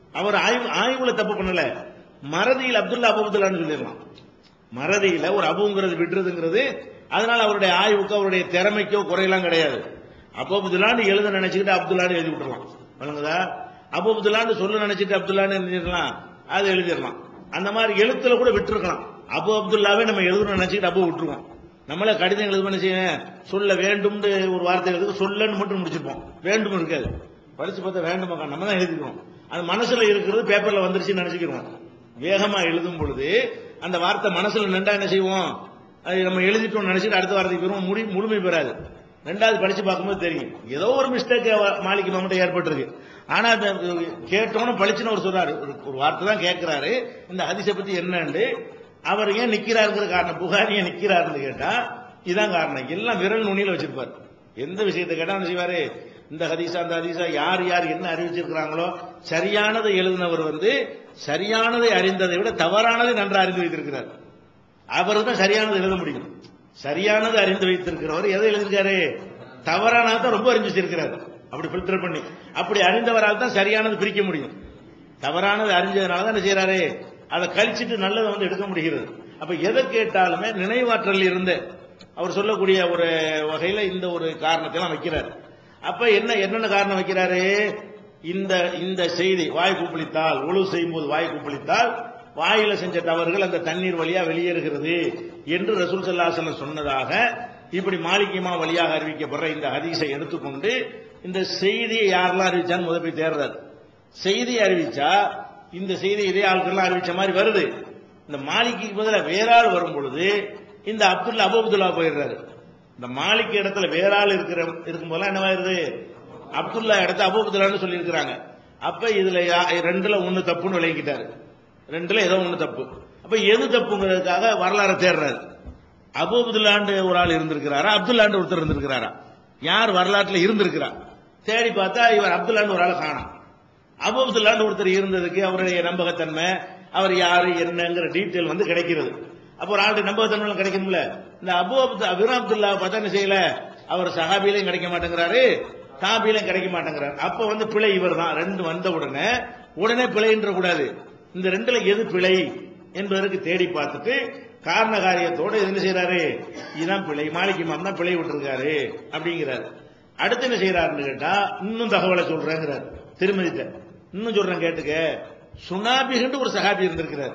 S1: அவர் ஆய்வு ஆய்வுல தப்பு பண்ணல மறதியில் அப்துல்லா அபு அப்துல்லான்னு சொல்லிடலாம் மறதியில ஒரு அபுங்கிறது விட்டுறதுங்கிறது அதனால அவருடைய ஆய்வுக்கு அவருடைய திறமைக்கோ குறையெல்லாம் கிடையாது அபு அப்துல்லான்னு எழுத நினைச்சுக்கிட்டு அப்துல்லான்னு எழுதி விட்டுறலாம் வழங்குதா அபு அப்துல்லான்னு சொல்ல நினைச்சிட்டு அப்துல்லான்னு எழுதிடலாம் அது எழுதிடலாம் அந்த மாதிரி எழுத்துல கூட விட்டுருக்கலாம் அபு அப்துல்லாவே நம்ம எழுதணும்னு நினைச்சுக்கிட்டு அபு விட்டுருவோம் நம்மள கடிதம் எழுத என்ன செய்ய சொல்ல வேண்டும்னு ஒரு வார்த்தை எழுது சொல்லன்னு மட்டும் முடிச்சிருப்போம் வேண்டும் இருக்காது படிச்சு பார்த்தா வேண்டுமாக்கா நம்ம தான் எழுதிக்கிறோம் அது மனசுல இருக்கிறது பேப்பர்ல வந்துருச்சுன்னு நினைச்சுக்கிறோம் வேகமா எழுதும் பொழுது அந்த வார்த்தை மனசுல நின்றா என்ன செய்வோம் அது நம்ம எழுதிட்டோம் நினைச்சிட்டு அடுத்த வார்த்தைக்கு பெறுவோம் முடி முழுமை பெறாது ரெண்டாவது படிச்சு பார்க்கும்போது தெரியும் ஏதோ ஒரு மிஸ்டேக் மாளிகை மாமட்ட ஏற்பட்டிருக்கு ஆனா அந்த கேட்டோன்னு பளிச்சுன்னு அவர் சொல்றாரு ஒரு- ஒரு வார்த்தை தான் கேட்கிறாரு இந்த ஹதீஸை பத்தி என்னன்னு அவர் ஏன் நிக்கிறாருங்கிற காரணம் புகாரி ஏன் நிக்கிறாருன்னு கேட்டா இதான் காரணம் எல்லாம் விரல் நுனியில வச்சிருப்பாரு எந்த விஷயத்தை கேட்டா என்ன செய்வாரு இந்த ஹதீஸா அந்த ஹதீஸா யார் யார் என்ன அறிவிச்சிருக்கிறாங்களோ சரியானதை எழுதினவர் வந்து சரியானதை அறிந்ததை விட தவறானதை நன்றாக அறிந்து வைத்திருக்கிறார் அவர் தான் சரியானது எழுத முடியும் சரியானது அறிந்து வைத்திருக்கிறவர் எதை எழுதியிருக்காரு தவறானதை தான் ரொம்ப அறிஞ்சு வச்சிருக்கிறார் அப்படி ஃபில்டர் பண்ணி அப்படி அறிந்தவரால் தான் சரியானது பிரிக்க முடியும் தவறானது அறிஞ்சதுனால தான் என்ன செய்யறாரு அதை கழிச்சிட்டு நல்லதை வந்து எடுக்க முடிகிறது அப்ப எதை கேட்டாலுமே நினைவாற்றல் இருந்து அவர் சொல்லக்கூடிய ஒரு வகையில இந்த ஒரு காரணத்தை எல்லாம் வைக்கிறார் அப்ப என்ன என்னென்ன காரணம் வைக்கிறாரு இந்த இந்த செய்தி வாய் கூப்பளித்தால் ஒழு செய்யும் போது வாய் கூப்பளித்தால் வாயில செஞ்ச தவறுகள் அந்த தண்ணீர் வழியா வெளியேறுகிறது என்று ரசூல் சல்லாசலம் சொன்னதாக இப்படி மாலிகிமா வழியாக அறிவிக்கப்படுற இந்த ஹதீஸை எடுத்துக்கொண்டு இந்த செய்தியை யாரெல்லாம் அறிவிச்சான்னு முதல் போய் தேர்றாரு செய்தி அறிவிச்சா இந்த செய்தி இதே ஆட்கள்லாம் அறிவிச்ச மாதிரி வருது இந்த மாலிக்கு பதிலா வேற ஆள் வரும் பொழுது இந்த அப்துல்லா அபு அப்துல்லா போயிடுறாரு இந்த மாலிக் இடத்துல வேற ஆள் இருக்கிற இருக்கும் போதெல்லாம் என்னவாயிருது அப்துல்லா இடத்த அபு அப்துல்லான்னு சொல்லி இருக்கிறாங்க அப்ப இதுல யா- ரெண்டுல ஒண்ணு தப்புன்னு விளங்கிட்டாரு ரெண்டுல ஏதோ ஒண்ணு தப்பு அப்ப எது தப்புங்கிறதுக்காக வரலாறு தேடுறாரு அபு அப்துல்லாண்டு ஒரு ஆள் இருந்திருக்கிறாரா அப்துல்லாண்டு ஒருத்தர் இருந்திருக்கிறாரா யார் வரலாற்றுல இருந்திருக்கிறா தேடி பார்த்தா இவர் அப்துல்லாண்டு ஒரு ஆளை காணோம் அபு அப்துல்லாண்டு ஒருத்தர் இருந்ததுக்கு அவருடைய நம்பகத்தன்மை அவர் யாரு என்னங்கிற டீட்டெயில் வந்து கிடைக்கிறது அப்போ ஒரு ஆளுடைய நம்பகத்தன்மை கிடைக்கும்ல இந்த அபு அப்து அபிர் அப்துல்லா பார்த்தா என்ன செய்யல அவர் சஹாபிலையும் கிடைக்க மாட்டேங்கிறாரு தாபிலையும் கிடைக்க மாட்டேங்கிறாரு அப்ப வந்து பிழை இவர் தான் ரெண்டு வந்த உடனே உடனே பிழைன்ற கூடாது இந்த ரெண்டுல எது பிழை என்பதற்கு தேடி பார்த்துட்டு காரண காரியத்தோட என்ன செய்யறாரு இதுதான் பிழை மாளிகை மாம் தான் பிழை விட்டுருக்காரு அப்படிங்கிறாரு அடுத்து என்ன செய்யறாருன்னு கேட்டா இன்னும் தகவலை சொல்றேங்கிறார் திருமதிட்ட இன்னும் சொல்றேன் கேட்டுக்க சுனாபிகண்டு ஒரு சகாபி இருந்திருக்கிறார்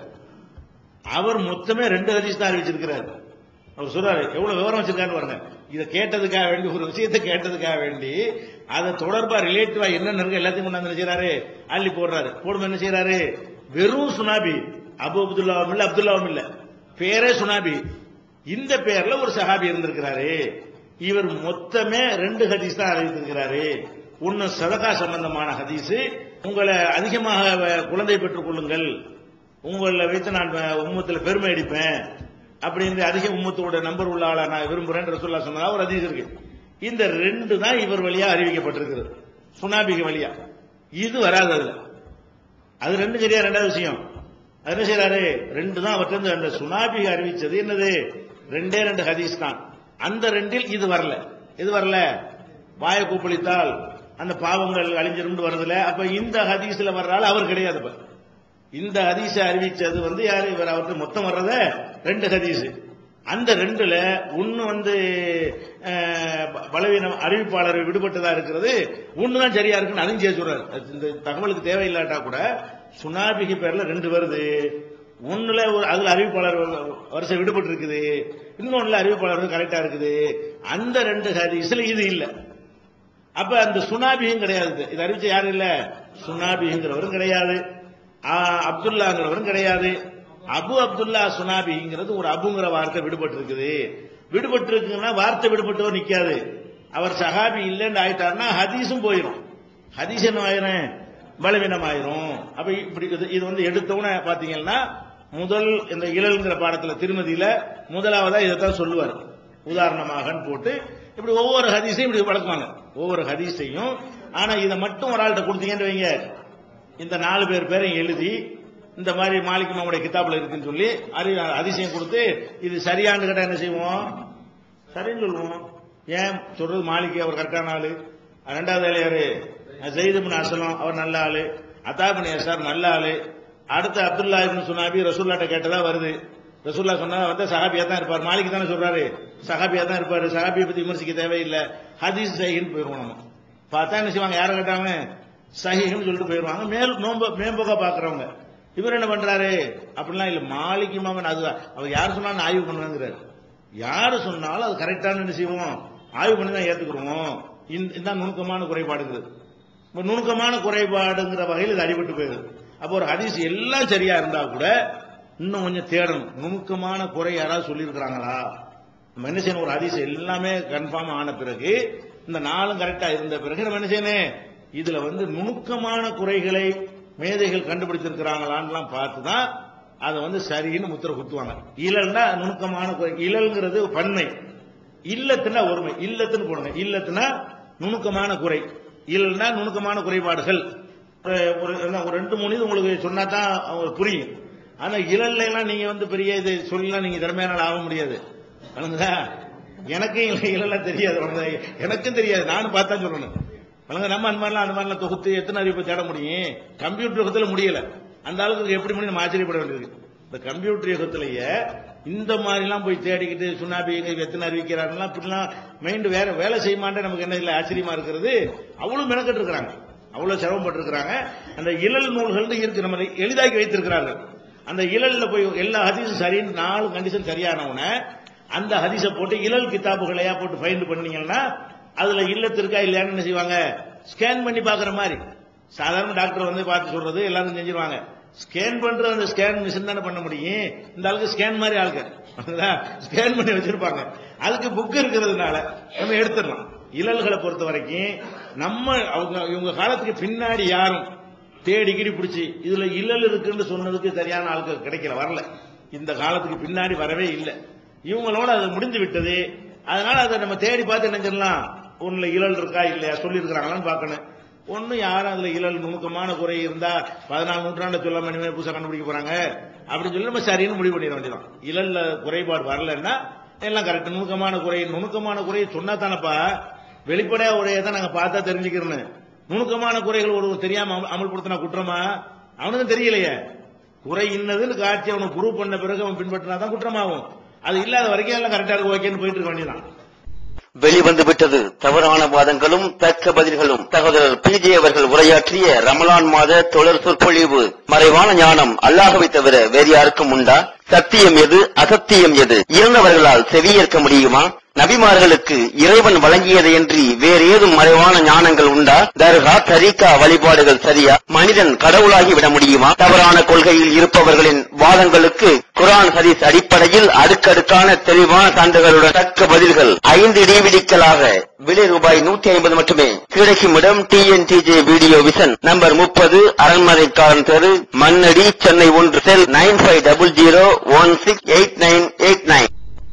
S1: அவர் மொத்தமே ரெண்டு ஹதீஸ் தான் அறிவிச்சிருக்கிறார் அவர் சொல்றாரு எவ்வளவு விவரம் வச்சிருக்காருன்னு பாருங்க இதை கேட்டதுக்காக வேண்டி ஒரு விஷயத்தை கேட்டதுக்காக வேண்டி அதை தொடர்பா ரிலேட்டிவா என்ன இருக்கு எல்லாத்தையும் கொண்டாந்து என்ன செய்யறாரு அள்ளி போடுறாரு போடும் என்ன செய்யறாரு வெறும் சுனாபி அபு அப்துல்லாவும் இல்ல அப்துல்லாவும் இல்ல பேரே சுனாபி இந்த பேர்ல ஒரு சஹாபி இருந்திருக்கிறாரு இவர் மொத்தமே ரெண்டு ஹதீஸ் தான் அறிவித்திருக்கிறாரு ஒன்னு சதகா சம்பந்தமான ஹதீஸ் உங்களை அதிகமாக வ- குழந்தை பெற்றுக் கொள்ளுங்கள் உங்களை வைத்து நான் உம்மத்துல பெருமை அடிப்பேன் அப்படின்னு அதிக உம்மத்தோட நம்பர் உள்ள ஆளா நான் விரும்புறேன் ரசூல்லா சொன்னதா ஒரு ஹதீஸ் இருக்கு இந்த ரெண்டு தான் இவர் வழியா அறிவிக்கப்பட்டிருக்கிறது சுனாபிக வழியா இது வராது அதுல அது ரெண்டு சரியா ரெண்டாவது விஷயம் அது என்ன செய்யறாரு ரெண்டு தான் அவற்றிருந்து அந்த சுனாபி அறிவிச்சது என்னது ரெண்டே ரெண்டு ஹதீஸ் தான் அந்த ரெண்டில் இது வரல இது வரல வாயை கூப்பளித்தால் அந்த பாவங்கள் அழிஞ்சிருந்து வருதுல அப்ப இந்த ஹதீஸ்ல வர்றால அவர் கிடையாது இப்ப இந்த ஹதீஸை அறிவிச்சது வந்து யாரு இவர் அவருக்கு மொத்தம் வர்றத ரெண்டு ஹதீஸ் அந்த ரெண்டுல ஒன்னு வந்து அஹ், ப- பலவீனம் அறிவிப்பாளர் விடுபட்டதா இருக்கிறது ஒண்ணுதான் சரியா இருக்குன்னு அதையும் செய்ய சொல்றாரு அது இந்த தகவலுக்கு தேவையில்லாட்டா கூட சுனாபிக்கு பேர்ல ரெண்டு வருது ஒண்ணுல ஒரு அதுல அறிவிப்பாளர் வரிசை விடுபட்டு இருக்குது இன்னொன்னுல அறிவிப்பாளர் வந்து கரெக்டா இருக்குது அந்த ரெண்டு ஹதீஸ்ல இது இல்ல அப்ப அந்த சுனாபியும் கிடையாது இது அறிவிச்ச யாரும் இல்ல சுனாபிங்கிறவரும் கிடையாது ஆ, அப்துல்லாங்கிறவரும் கிடையாது அபு அப்துல்லா சுனாபிங்கிறது ஒரு அபுங்கிற வார்த்தை விடுபட்டு இருக்குது விடுபட்டு இருக்குன்னா வார்த்தை விடுபட்டவர் நிக்காது அவர் சஹாபி இல்லைன்னு ஆயிட்டாருன்னா ஹதீஸும் போயிடும் ஹதீஸ் என்ன ஆயிரும் பலவீனம் ஆயிரும் அப்ப இப்படி இது- இது வந்து எடுத்தவன பாத்தீங்கன்னா முதல் இந்த இழல்ங்கிற பாடத்துல திருமதியில முதலாவதா இதைத்தான் சொல்லுவார் உதாரணமாகன்னு போட்டு இப்படி ஒவ்வொரு ஹதீஸையும் இப்படி வளர்க்குவாங்க ஒவ்வொரு ஹதீஸையும் ஆனா இதை மட்டும் ஒரு ஆள்கிட்ட கொடுத்தீங்கன்னு வைங்க இந்த நாலு பேர் பேரையும் எழுதி இந்த மாதிரி மாலிக் மாமுடைய கிதாப்ல இருக்குன்னு சொல்லி அறி அதிசயம் கொடுத்து இது சரியானு கேட்டா என்ன செய்வோம் சரின்னு சொல்லுவோம் ஏன் சொல்றது மாலிக் அவர் கரெக்டான ஆளு ரெண்டாவது ஆளு யாரு ஜெயிதுபின் அசலம் அவர் நல்ல ஆளு அத்தாபின் சார் நல்ல ஆளு அடுத்து அப்துல்லா இப்னு சுனாபி ரசூல்லாட்ட கேட்டதா வருது ரசூல்லா சொன்னா வந்து சஹாபியா தான் இருப்பார் மாலிக் தானே சொல்றாரு சஹாபியா தான் இருப்பாரு சஹாபியை பத்தி விமர்சிக்க தேவையில்லை ஹதீஸ் சஹின்னு போயிருவோம் நம்ம பார்த்தா என்ன செய்வாங்க யாரை கேட்டாங்க சஹின்னு சொல்லிட்டு போயிருவாங்க மேல் நோம்ப மேம்போக்கா பாக்குறவங்க இவர் என்ன பண்றாரு அப்படிலாம் இல்ல மாலிக் இமாமன் அது அவர் யார் சொன்னாலும் ஆய்வு பண்ணுவாங்கிறாரு யாரு சொன்னாலும் அது கரெக்டான என்ன செய்வோம் ஆய்வு பண்ணி தான் ஏத்துக்கிறோம் இந்த- இதுதான் நுணுக்கமான குறைபாடுங்கிறது இப்ப நுணுக்கமான குறைபாடுங்கிற வகையில் இது அடிபட்டு போயிருது அப்போ ஒரு ஹதீஸ் எல்லாம் சரியா இருந்தா கூட இன்னும் கொஞ்சம் தேடணும் நுணுக்கமான குறை யாராவது சொல்லியிருக்கிறாங்களா நம்ம என்ன செய்யணும் ஒரு ஹதீஸ் எல்லாமே கன்ஃபார்ம் ஆன பிறகு இந்த நாளும் கரெக்டா இருந்த பிறகு நம்ம என்ன செய்யணும் இதுல வந்து நுணுக்கமான குறைகளை மேதைகள் கண்டுபிடித்திருக்கிறாங்களான்லாம் பார்த்து தான் அதை வந்து சரின்னு முத்திர குத்துவாங்க இழல்னா நுணுக்கமான குறை இழல்ங்கிறது பன்மை இல்லத்துனா ஒருமை இல்லத்துன்னு போடுங்க இல்லத்துனா நுணுக்கமான குறை இல்லைன்னா நுணுக்கமான குறைபாடுகள் அஹ் ஒரு என்ன, ஒரு ரெண்டு மூணு இது உங்களுக்கு சொன்னா தான் அவங்களுக்கு புரியும் ஆனா இழல்ல எல்லாம் நீங்க வந்து பெரிய இது சொல்லலாம் நீங்க திறமையான ஆள ஆக முடியாது வணங்குதா எனக்கும் இல்ல- இழலாம் தெரியாது வணங்குதா? எனக்கும் தெரியாது நானும் பார்த்தா சொல்லணும் வணங்க நம்ம அந்த மாதிரிலாம் அந்த மாதிரிலாம் தொகுத்து எத்தனை அறிவிப்பை தேட முடியும் கம்ப்யூட்டர் யுகத்துல முடியல அந்த அளவுக்கு எப்படி முடியும் நம்ம ஆச்சரியப்பட வேண்டியிருக்கு இந்த கம்ப்யூட்டர் யுகத்திலேயே இந்த மாதிரிலாம் போய் தேடிக்கிட்டு சுனாபி எங்க எத்தனை அறிவிக்கிறாருலாம் இப்படிலாம் மைண்ட் வேற வேலை செய்யுமான்ட்டு நமக்கு என்ன இல்லை ஆச்சரியமா இருக்கிறது அவ்வளவு மெனக்கட்டு இருக்கிறாங்க அவ்வளவு சிரமப்பட்டு இருக்கிறாங்க அந்த இழல் நூல்கள் இருக்கு நம்ம எளிதாக்கி வைத்திருக்கிறார்கள் அந்த இழல்ல போய் எல்லா ஹதீஸும் சரின்னு நாலு கண்டிஷன் சரியானவன அந்த ஹதீஸை போட்டு இழல் கிதாபுகளையா போட்டு ஃபைண்ட் பண்ணீங்கன்னா அதுல இல்லத்து இருக்கா இல்லையான்னு என்ன செய்வாங்க ஸ்கேன் பண்ணி பாக்குற மாதிரி சாதாரண டாக்டர் வந்து பார்த்து சொல்றது எல்லாரும் செஞ்சிருவாங்க ஸ்கேன் பண்ற அந்த ஸ்கேன் மிஷின் தானே பண்ண முடியும் இந்த ஆளுக்கு ஸ்கேன் மாதிரி ஆளுக்கு ஸ்கேன் பண்ணி வச்சிருப்பாங்க அதுக்கு புக் இருக்கிறதுனால நம்ம எடுத்துடலாம் இழல்களை பொறுத்த வரைக்கும் நம்ம அவங்க இவங்க காலத்துக்கு பின்னாடி யாரும் தேடிக்கிடி பிடிச்சி இதுல இல்லல் இருக்குன்னு சொன்னதுக்கு சரியான ஆளுக்கு கிடைக்கல வரல இந்த காலத்துக்கு பின்னாடி வரவே இல்லை இவங்களோட அது முடிந்து விட்டது அதனால அதை நம்ம தேடி பார்த்து என்ன செய்யலாம் ஒண்ணுல இழல் இருக்கா இல்லையா சொல்லி இருக்கிறாங்களான்னு பார்க்கணும் ஒன்னும் யாரும் அதுல இழல் நுணுக்கமான குறை இருந்தா பதினாலு நூற்றாண்டு சொல்ல மணி புதுசா கண்டுபிடிக்க போறாங்க அப்படின்னு சொல்லி நம்ம சரின்னு முடிவு பண்ணிட வேண்டியதான் இழல்ல குறைபாடு வரலன்னா எல்லாம் கரெக்ட் நுணுக்கமான குறை நுணுக்கமான குறையை சொன்னா தானப்பா வெளிப்படையா உரையை தான் நாங்க பார்த்தா தெரிஞ்சுக்கிறோன்னு நுணுக்கமான குறைகள் ஒரு தெரியாம அமல்- அமல்படுத்தினா குற்றமா அவனுக்கு தெரியலையே குறை இன்னதுன்னு காட்சி அவனுக்கு ப்ரூவ் பண்ண பிறகு அவன் பின்பற்றினா தான் குற்றமாகும் அது இல்லாத வரைக்கும் எல்லாம் கரெக்டா இருக்கு ஓகேன்னு போயிட்டு இருக்க வேண்டியதான்
S2: வெளிவந்து விட்டது தவறான வாதங்களும் தக்க பதில்களும் சகோதரர் பிஜே அவர்கள் உரையாற்றிய ரமலான் மாத தொடர் சொற்பொழிவு மறைவான ஞானம் அல்லாஹவை தவிர வேறு யாருக்கும் உண்டா சத்தியம் எது அசத்தியம் எது இறந்தவர்களால் செவியேற்க முடியுமா நபிமார்களுக்கு இறைவன் வழங்கியதையன்றி வேறு ஏதும் மறைவான ஞானங்கள் உண்டா தர்கா தரிகா வழிபாடுகள் சரியா மனிதன் கடவுளாகி விட முடியுமா தவறான கொள்கையில் இருப்பவர்களின் வாதங்களுக்கு குரான் ஹதீஸ் அடிப்படையில் அடுக்கடுக்கான தெளிவான சான்றுகளுடன் தக்க பதில்கள் ஐந்து டிவிடிக்களாக விலை ரூபாய் நூத்தி ஐம்பது மட்டுமே கிடைக்கும் இடம் டிஎன்டிஜே வீடியோ விஷன் நம்பர் முப்பது அரண்மனைக்காரன் தெரு மண்ணடி சென்னை ஒன்று cell nine five double zero one six eight nine eight nine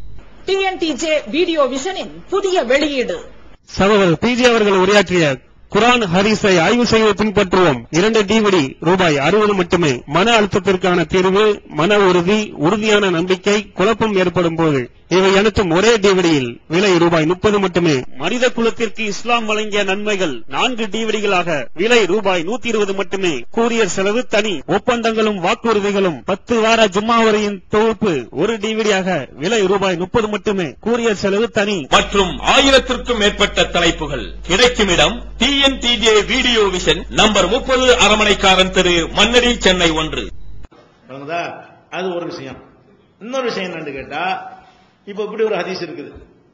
S4: TNTJ video விஷனின் புதிய வெளியீடு
S3: சகோதரர் பிஜே அவர்கள் உரையாற்றிய குரான் ஹரிஸை ஆய்வு செய்து பின்பற்றுவோம் இரண்டு டிவிடி ரூபாய் அறுபது மட்டுமே மன அழுத்தத்திற்கான தீர்வு மன உறுதி உறுதியான நம்பிக்கை குழப்பம் ஏற்படும் போது இவை அனைத்தும் ஒரே டிவிடியில் விலை ரூபாய் முப்பது மட்டுமே மனித குலத்திற்கு இஸ்லாம் வழங்கிய நன்மைகள் நான்கு டிவிடிகளாக விலை ரூபாய் நூத்தி இருபது மட்டுமே கூரியர் செலவு தனி ஒப்பந்தங்களும் வாக்குறுதிகளும் பத்து வார ஜும்மா வரையின் தொகுப்பு ஒரு டிவிடியாக விலை ரூபாய் முப்பது மட்டுமே கூரியர் செலவு தனி
S5: மற்றும் ஆயிரத்திற்கும் மேற்பட்ட தலைப்புகள் கிடைக்கும் இடம் டிஎன்டிஜே வீடியோ விஷன் நம்பர் முப்பது அரமனைக்காரன் தெரு மன்னடி சென்னை ஒன்று
S1: விளங்குதா அது ஒரு விஷயம் இன்னொரு விஷயம் என்னன்னு கேட்டா இப்ப இப்படி ஒரு ஹதீஸ் இருக்குது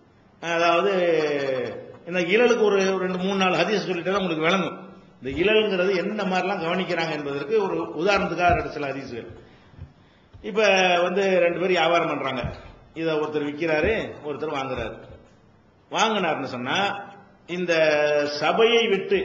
S1: அதாவது இந்த இழலுக்கு ஒரு ஒரு ரெண்டு மூணு நாலு ஹதீஸ் சொல்லிட்டா உங்களுக்கு விளங்கும் இந்த இழல்ங்கிறது என்ன மாதிரிலாம் கவனிக்கிறாங்க என்பதற்கு ஒரு உதாரணத்துக்காக ரெண்டு சில ஹதீஸ்கள் இப்ப வந்து ரெண்டு பேர் வியாபாரம் பண்றாங்க இத ஒருத்தர் விற்கிறாரு ஒருத்தர் வாங்குறாரு வாங்கினார்னு சொன்னா இந்த சபையை விட்டு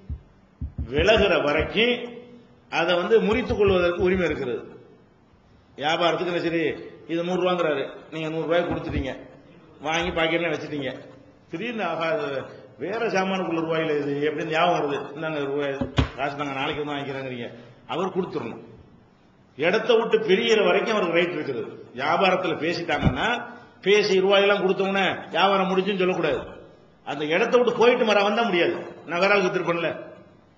S1: விலகுற வரைக்கும் அதை வந்து முறித்துக் கொள்வதற்கு உரிமை இருக்கிறது வியாபாரத்துக்கு என்ன சரி இது நூறு ரூபாங்கிறாரு நீங்க நூறு ரூபாய் கொடுத்துட்டீங்க வாங்கி பாக்கெட்ல வச்சுட்டீங்க திடீர்னு ஆகா இது வேற சாமானுக்குள்ள ரூபாயில இது எப்படின்னு ஞாபகம் வருது இந்தாங்க ரூபாய் காசு நாங்க நாளைக்கு வந்து வாங்கிக்கிறேங்கிறீங்க அவர் கொடுத்துடணும் இடத்த விட்டு பிரியற வரைக்கும் அவருக்கு ரைட் இருக்குது வியாபாரத்துல பேசிட்டாங்கன்னா பேசி ரூபாயெல்லாம் கொடுத்தோன்னே வியாபாரம் முடிஞ்சுன்னு சொல்லக்கூடாது அந்த இடத்த விட்டு போயிட்டு மர வந்தா முடியாது நான் வேற ஆளுக்கு திருப்பண்ல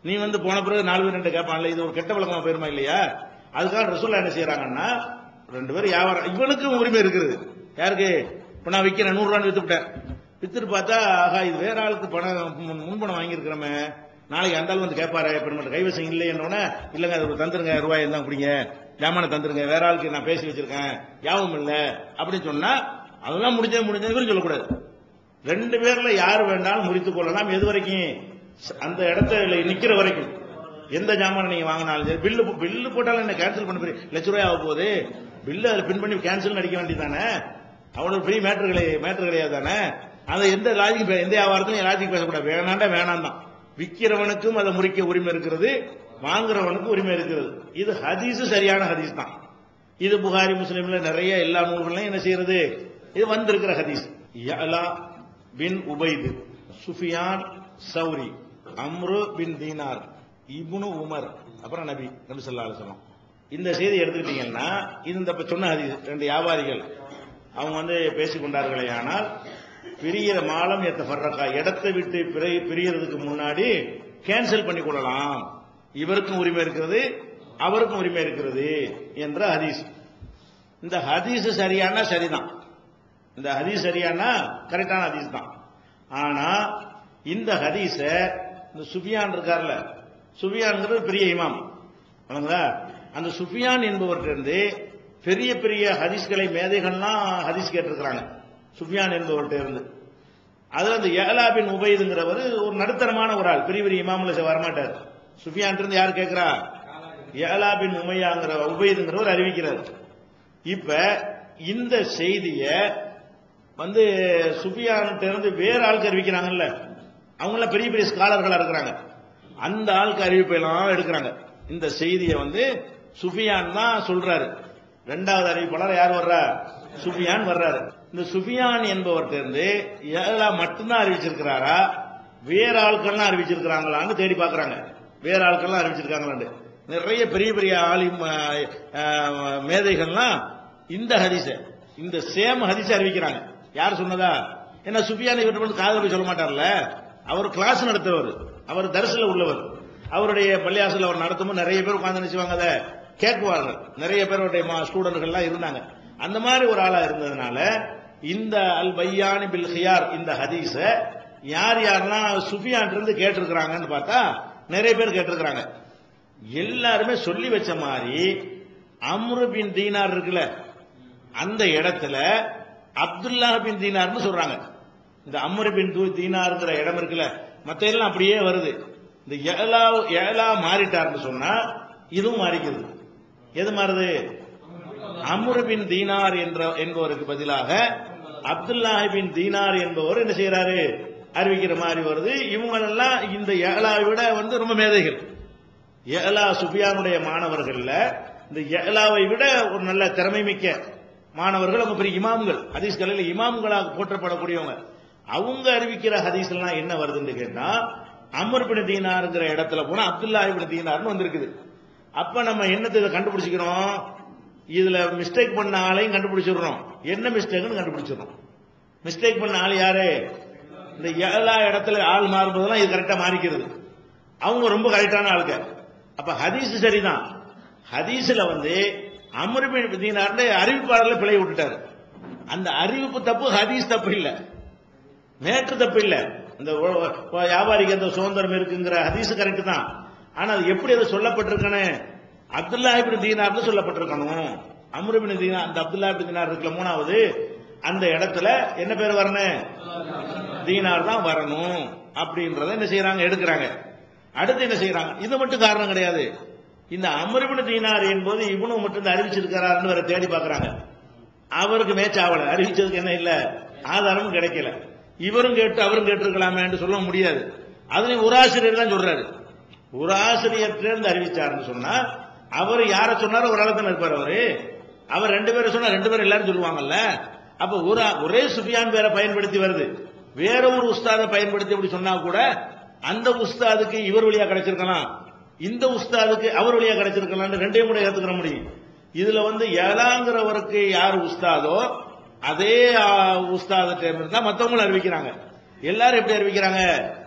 S1: நீ வந்து போன பிறகு நாலு பேர் ரெண்டு கேட்பான்ல இது ஒரு கெட்ட பழக்கமா போயிருமா இல்லையா அதுக்காக ரசூல்லா என்ன செய்யறாங்கன்னா ரெண்டு பேரும் வியாபாரம் இவனுக்கும் உரிமை இருக்குது யாருக்கு இப்ப நான் விக்கிறேன் நூறு ரூபான்னு வித்துவிட்டேன் வித்துட்டு பார்த்தா ஆகா இது வேற ஆளுக்கு பணம் முன்- முன்பணம் வாங்கியிருக்கிறோமே நாளைக்கு அந்த ஆள் வந்து கேட்பாரு பெருமாள் கைவசம் இல்லைன்னொன்னே இல்லங்க அது தந்துருங்க ரூபாய் தான் குடிங்க ஜாமான தந்துருங்க வேற ஆளுக்கு நான் பேசி வச்சிருக்கேன் யாவும் இல்ல அப்படின்னு சொன்னா அதெல்லாம் முடிஞ்சே முடிஞ்சது சொல்லக்கூடாது ரெண்டு பேர்ல யார் வேண்டாலும் முடித்துக் கொள்ளலாம் எது வரைக்கும் அந்த இடத்துல நிக்கிற வரைக்கும் எந்த ஜாமான நீங்க வாங்கினாலும் சரி பில்லு பில்லு போட்டாலும் என்ன கேன்சல் பண்ண பெரிய லட்ச ரூபாய் ஆக போகுது பில்லு அதில் பின் பண்ணி கேன்சல் அடிக்க வேண்டியதானே அவ்வளவு பெரிய மேட்டர் கிடையாது மேட்டர் கிடையாது தானே அதை எந்த லாஜிக் எந்த வியாபாரத்திலும் லாஜிக் பேசக்கூடாது வேணாண்டா வேணாம் தான் விக்கிறவனுக்கும் அதை முறிக்க உரிமை இருக்கிறது வாங்குறவனுக்கும் உரிமை இருக்கிறது இது ஹதீஸ் சரியான ஹதீஸ் தான் இது புகாரி முஸ்லிம்ல நிறைய எல்லா நூல்களையும் என்ன செய்யறது இது வந்திருக்கிற ஹதீஸ் யலா பின் உபைது சுஃபியான் சௌரி அம்ரு பின் தீனார் இப்னு உமர் அப்புறம் நபி நபி ஸல்லல்லாஹு அலைஹி வஸல்லம் இந்த செய்தி எடுத்துக்கிட்டீங்கன்னா இது இந்த இப்ப சொன்ன ஹதீஸ் ரெண்டு வியாபாரிகள் அவங்க வந்து பேசிக் கொண்டார்களே ஆனால் பிரியிற மாலம் எத்த ஃபர்ரக்கா இடத்தை விட்டு பிரி- பிரியறதுக்கு முன்னாடி கேன்சல் பண்ணி கொள்ளலாம் இவருக்கும் உரிமை இருக்கிறது அவருக்கும் உரிமை இருக்கிறது என்ற ஹதீஸ் இந்த ஹதீஸ் சரியானா சரிதான் இந்த ஹதீஸ் சரியானா கரெக்டான ஹதீஸ் தான் ஆனா இந்த ஹதீஸ இந்த சுஃபியான் இருக்கார்ல சுஃபியான்ங்கிறது பெரிய இமாம் வணங்குதா அந்த சுஃபியான் என்பவர்கிட்ட பெரிய பெரிய ஹதீஸ்களை மேதைகள்லாம் ஹதீஸ் கேட்டிருக்கிறாங்க சுஃபியான் என்பவர்கிட்ட இருந்து அதுல அந்த ஏலா பின் உபைதுங்கிறவர் ஒரு நடுத்தரமான ஒரு ஆள் பெரிய பெரிய இமாமுல வரமாட்டார் சுஃபியான் இருந்து யார் கேட்கிறா ஏலா பின் உமையாங்கிற உபைதுங்கிறவர் அறிவிக்கிறார் இப்ப இந்த செய்திய வந்து சுஃபியான்கிட்ட இருந்து வேற ஆளுக்கு அறிவிக்கிறாங்கல்ல அவங்கள பெரிய பெரிய ஸ்காலர்களா இருக்கிறாங்க அந்த ஆளுக்கு அறிவிப்பை எல்லாம் எடுக்கிறாங்க இந்த செய்தியை வந்து சுஃபியான் தான் சொல்றாரு ரெண்டாவது அறிவிப்பாளர் யார் வர்றா சுஃபியான் வர்றாரு இந்த சுஃபியான் என்பவர்கிட்ட இருந்து ஏலா மட்டும்தான் அறிவிச்சிருக்கிறாரா வேற ஆட்கள்லாம் அறிவிச்சிருக்கிறாங்களான்னு தேடி பார்க்கறாங்க வேற ஆட்கள்லாம் அறிவிச்சிருக்காங்களான்னு நிறைய பெரிய பெரிய ஆலிம் அஹ், அஹ், மேதைகள்லாம் இந்த ஹதீஸ இந்த சேம் ஹதீஸ அறிவிக்கிறாங்க யார் சொன்னதா ஏன்னா சுஃபியான் இவர்கிட்ட வந்து காதல் போய் சொல்ல மாட்டார்ல அவர் கிளாஸ் நடத்துறவர் அவர் தரிசில உள்ளவர் அவருடைய பள்ளியாசல் அவர் நடத்தும்போது நிறைய பேர் உட்கார்ந்து நினைச்சுவாங்க அதை கேட்குவார்கள் நிறைய பேருடைய ஸ்டூடெண்ட்கள்லாம் இருந்தாங்க அந்த மாதிரி ஒரு ஆளா இருந்ததுனால இந்த அல் பையானி பில் ஹியார் இந்த ஹதீஸ யார் யாரெல்லாம் சுஃபியான் இருந்து கேட்டிருக்கிறாங்கன்னு பார்த்தா நிறைய பேர் கேட்டிருக்கிறாங்க எல்லாருமே சொல்லி வச்ச மாதிரி அம்ரு பின் தீனார் இருக்குல்ல அந்த இடத்துல அப்துல்லா பின் தீனார்னு சொல்றாங்க இந்த அம்ரு பின் தூ தீனார்ங்கிற இடம் இருக்குல்ல மத்த எல்லாம் அப்படியே வருது இந்த ஏலா ஏலா மாறிட்டார்னு சொன்னா இதுவும் மாறிக்கிறது எது மாறுது அம்ரு பின் தீனார் என்ற என்பவருக்கு பதிலாக அப்துல்லா பின் தீனார் என்பவர் என்ன செய்யறாரு அறிவிக்கிற மாதிரி வருது இவங்களெல்லாம் இந்த ஏலாவை விட வந்து ரொம்ப மேதைகள் ஏலா சுஃபியானுடைய மாணவர்கள்ல இந்த ஏலாவை விட ஒரு நல்ல திறமை மிக்க மாணவர்கள் அவங்க பெரிய இமாம்கள் ஹதீஸ் கலையில இமாம்களாக போற்றப்படக்கூடியவங்க அவங்க அறிவிக்கிற ஹதீஸ் எல்லாம் என்ன வருதுன்னு கேட்டா அமர் பின் தீனாருங்கிற இடத்துல போனா அப்துல்லா இபின் தீனார்னு வந்திருக்குது அப்ப நம்ம என்னத்தை இதை கண்டுபிடிச்சிக்கிறோம் இதுல மிஸ்டேக் பண்ண ஆளையும் கண்டுபிடிச்சிடுறோம் என்ன மிஸ்டேக்னு கண்டுபிடிச்சிடுறோம் மிஸ்டேக் பண்ண ஆள் யாரு இந்த எல்லா இடத்துல ஆள் மாறும்போதெல்லாம் இது கரெக்டா மாறிக்கிறது அவங்க ரொம்ப கரெக்டான ஆளுங்க அப்ப ஹதீஸ் சரிதான் ஹதீஸ்ல வந்து அமர்பின் தீனார்னு அறிவிப்பாளர்ல பிழை விட்டுட்டாரு அந்த அறிவிப்பு தப்பு ஹதீஸ் தப்பு இல்ல நேற்று தப்பு இல்ல இந்த ஒ- ஒ- வியாபாரிக்கு அந்த சுதந்திரம் இருக்குங்கிற ஹதீஸ் கரெக்ட் தான் ஆனா அது எப்படி அது சொல்லப்பட்டிருக்கனே அப்துல்லா இப்னு தீனார்னு சொல்லப்பட்டிருக்கணும் அம்ரு இப்னு தீனார் அந்த அப்துல்லா இப்னு தீனார் இருக்குல்ல மூணாவது அந்த இடத்துல என்ன பேர் வரணும் தீனார் தான் வரணும் அப்படின்றத என்ன செய்யறாங்க எடுக்கிறாங்க அடுத்து என்ன செய்யறாங்க இது மட்டும் காரணம் கிடையாது இந்த அமர்பின் தீனார் என்பது இவனு மட்டும் தான் அறிவிச்சிருக்கிறாருன்னு வேற தேடி பார்க்கறாங்க அவருக்கு மேட்ச் ஆகல அறிவிச்சதுக்கு என்ன இல்ல ஆதாரமும் கிடைக்கல இவரும் கேட்டு அவரும் கேட்டிருக்கலாமேன்னு சொல்ல முடியாது அதுலயும் ஒரு ஆசிரியர் தான் சொல்றாரு ஒரு ஆசிரியர் இருந்து அறிவிச்சாருன்னு சொன்னா அவர் யார சொன்னாரோ ஒரு அளவுக்கு இருப்பார் அவரு அவர் ரெண்டு பேரும் சொன்னா ரெண்டு பேரும் எல்லாரும் சொல்லுவாங்கல்ல அப்ப ஒரு ஆ- ஒரே சுஃபியான் பேரை பயன்படுத்தி வருது வேற ஒரு உஸ்தாதை பயன்படுத்தி அப்படி சொன்னா கூட அந்த உஸ்தாதுக்கு இவர் வழியா கிடைச்சிருக்கலாம் இந்த உஸ்தாதுக்கு அவர் வழியா கிடைச்சிருக்கலாம்னு ரெண்டையும் கூட ஏத்துக்கிற முடியும் இதுல வந்து ஏழாங்கிறவருக்கு யார் உஸ்தாதோ அதே உஸ்தாத டைம் இருந்தா மத்தவங்களும் அறிவிக்கிறாங்க எல்லாரும் எப்படி அறிவிக்கிறாங்க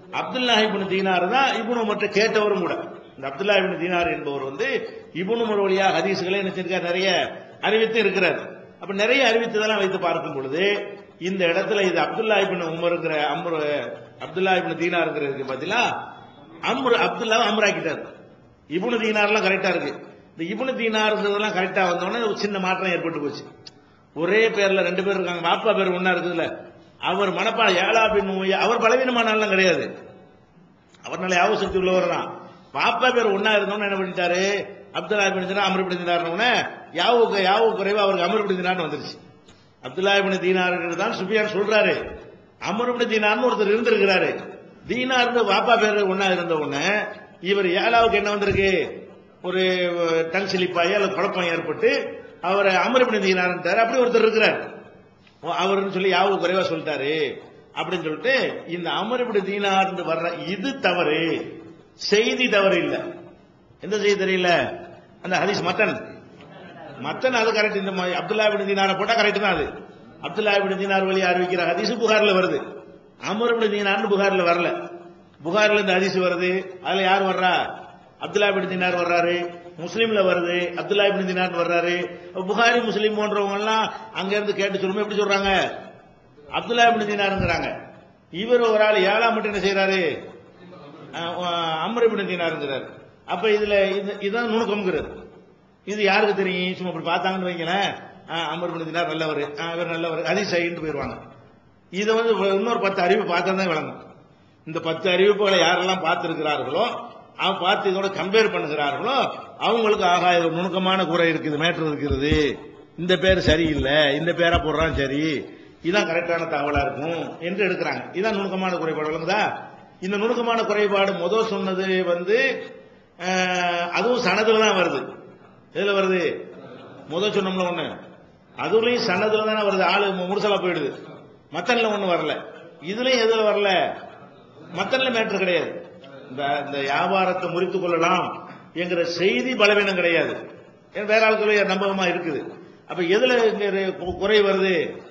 S1: அப்துல்லா இப்னு தீனார் தான் இப்னு உமர்ட்ட கேட்டவரும் கூட இந்த அப்துல்லா இப்னு தீனார் என்பவர் வந்து இப்னு உமர் வழியா ஹதீஸ்களை என்ன செஞ்சிருக்கார் நிறைய அறிவித்து இருக்கிறார் அப்ப நிறைய அறிவித்ததெல்லாம் வைத்து பார்க்கும் பொழுது இந்த இடத்துல இது அப்துல்லா இப்னு உமருங்கிற அம்ரு அப்துல்லா இப்னு தீனாருங்கிறதுக்கு பாத்தீங்களா அம்ரு அப்துல்லா அம்ராக்கிட்டார் இப்னு தீனார்லாம் கரெக்டா இருக்கு இந்த இப்னு தீனார்ங்கிறதெல்லாம் கரெக்டா வந்தோடனே ஒரு சின்ன மாற்றம் ஏற்பட்டு போச்சு ஒரே பேர்ல ரெண்டு பேர் இருக்காங்க பாப்பா பேர் ஒன்னா இருக்குதுல்ல அவர் மனப்பா ஏழா பின் உமையா, அவர் பலவீனமானாலும் கிடையாது அவர் நல்ல ஞாபக சக்தி உள்ளவர் தான் பாப்பா பேர் ஒன்னா இருந்தோன்னு என்ன பண்ணிட்டாரு அப்துல்லா பின் தீனார் அமர் பின் தீனார்னு யாவுக்கு யாவு குறைவா அவருக்கு அமர் பின் தீனார்னு வந்துருச்சு அப்துல்லா பின் தீனார் தான் சுபியான் சொல்றாரு அமர் பின் தீனார்னு ஒருத்தர் இருந்திருக்கிறாரு தீனார்னு பாப்பா பேர் ஒன்னா இருந்த உடனே இவர் ஏழாவுக்கு என்ன வந்திருக்கு ஒரு டங் சிலிப்பாயி அல்லது குழப்பம் ஏற்பட்டு அவரை அமர் பின் தீனார்ன்றாரு அப்படி ஒருத்தர் இருக்கிறார் ஓ, அவருன்னு சொல்லி யாவு குறைவா சொல்லிட்டாரு அப்படின்னு சொல்லிட்டு இந்த அமர்பிடி தீனார்னு வர்ற இது தவறு செய்தி தவறு இல்ல எந்த செய்தி தெரியல அந்த ஹதீஸ் மத்தன் மத்தன் அது கரெக்ட் இந்த மாதிரி அப்துல்லா இப்னு தீனார போட்டா கரெக்ட் தான் அது அப்துல்லா இப்னு தீனார் வழி அறிவிக்கிற ஹதீஸ் புகார்ல வருது அமர் இப்னு தீனார்னு புகார்ல வரல புகார்ல இந்த ஹதீஸ் வருது அதுல யார் வர்றா அப்துல்லா இப்னு தீனார் வர்றாரு முஸ்லீம்ல வருது அப்துல்லா இப்னு தீனார் வர்றாரு புகாரி முஸ்லீம் போன்றவங்க எல்லாம் அங்க இருந்து கேட்டு சொல்லும்போது எப்படி சொல்றாங்க அப்துல்லா இப்னு தீனாருங்கிறாங்க இவர் ஒரு ஆள் ஏழாம் மட்டும் என்ன செய்யறாரு அம்ரு இப்னு தீனாருங்கிறாரு அப்ப இதுல இது- இதுதான் நுணுக்கம்ங்கிறது இது யாருக்கு தெரியும் சும்மா இப்படி பார்த்தாங்கன்னு வைங்களேன் அமர் இப்னு தீனார் நல்லவர் ஆ, இவர் நல்லவர் அதிசயின்னு போயிருவாங்க இதை வந்து இன்னொரு பத்து அறிவு பார்த்தா தான் விளங்கும் இந்த பத்து அறிவிப்புகளை யாரெல்லாம் பார்த்திருக்கிறார்களோ அவன் பார்த்து இதோட கம்பேர் பண்ணுகிறார்களோ அவங்களுக்கு ஆகா இது நுணுக்கமான குறை இருக்குது மேட்டர் இருக்கிறது இந்த பேர் சரியில்லை இந்த பேரா போடுறான் சரி இதான் கரெக்டான தகவலா இருக்கும் என்று எடுக்கிறாங்க இதான் நுணுக்கமான குறைபாடு விளங்குதா இந்த நுணுக்கமான குறைபாடு முதல் சொன்னது வந்து அஹ், அதுவும் சனதுல தான் வருது எதுல வருது முதல் சொன்னோம்ல ஒண்ணு அதுலயும் சனதுல தானே வருது ஆளு முடுசலா போயிடுது மத்தன்ல ஒண்ணு வரல இதுலயும் எதுல வரல மத்தன்ல மேட்டர் கிடையாது இந்த இந்த வியாபாரத்தை முறித்துக் கொள்ளலாம் என்கிற செய்தி பலவீனம் கிடையாது ஏன்னா வேற ஆட்கள் நம்பகமா இருக்குது அப்ப எதுல இங்க கு- குறை வருது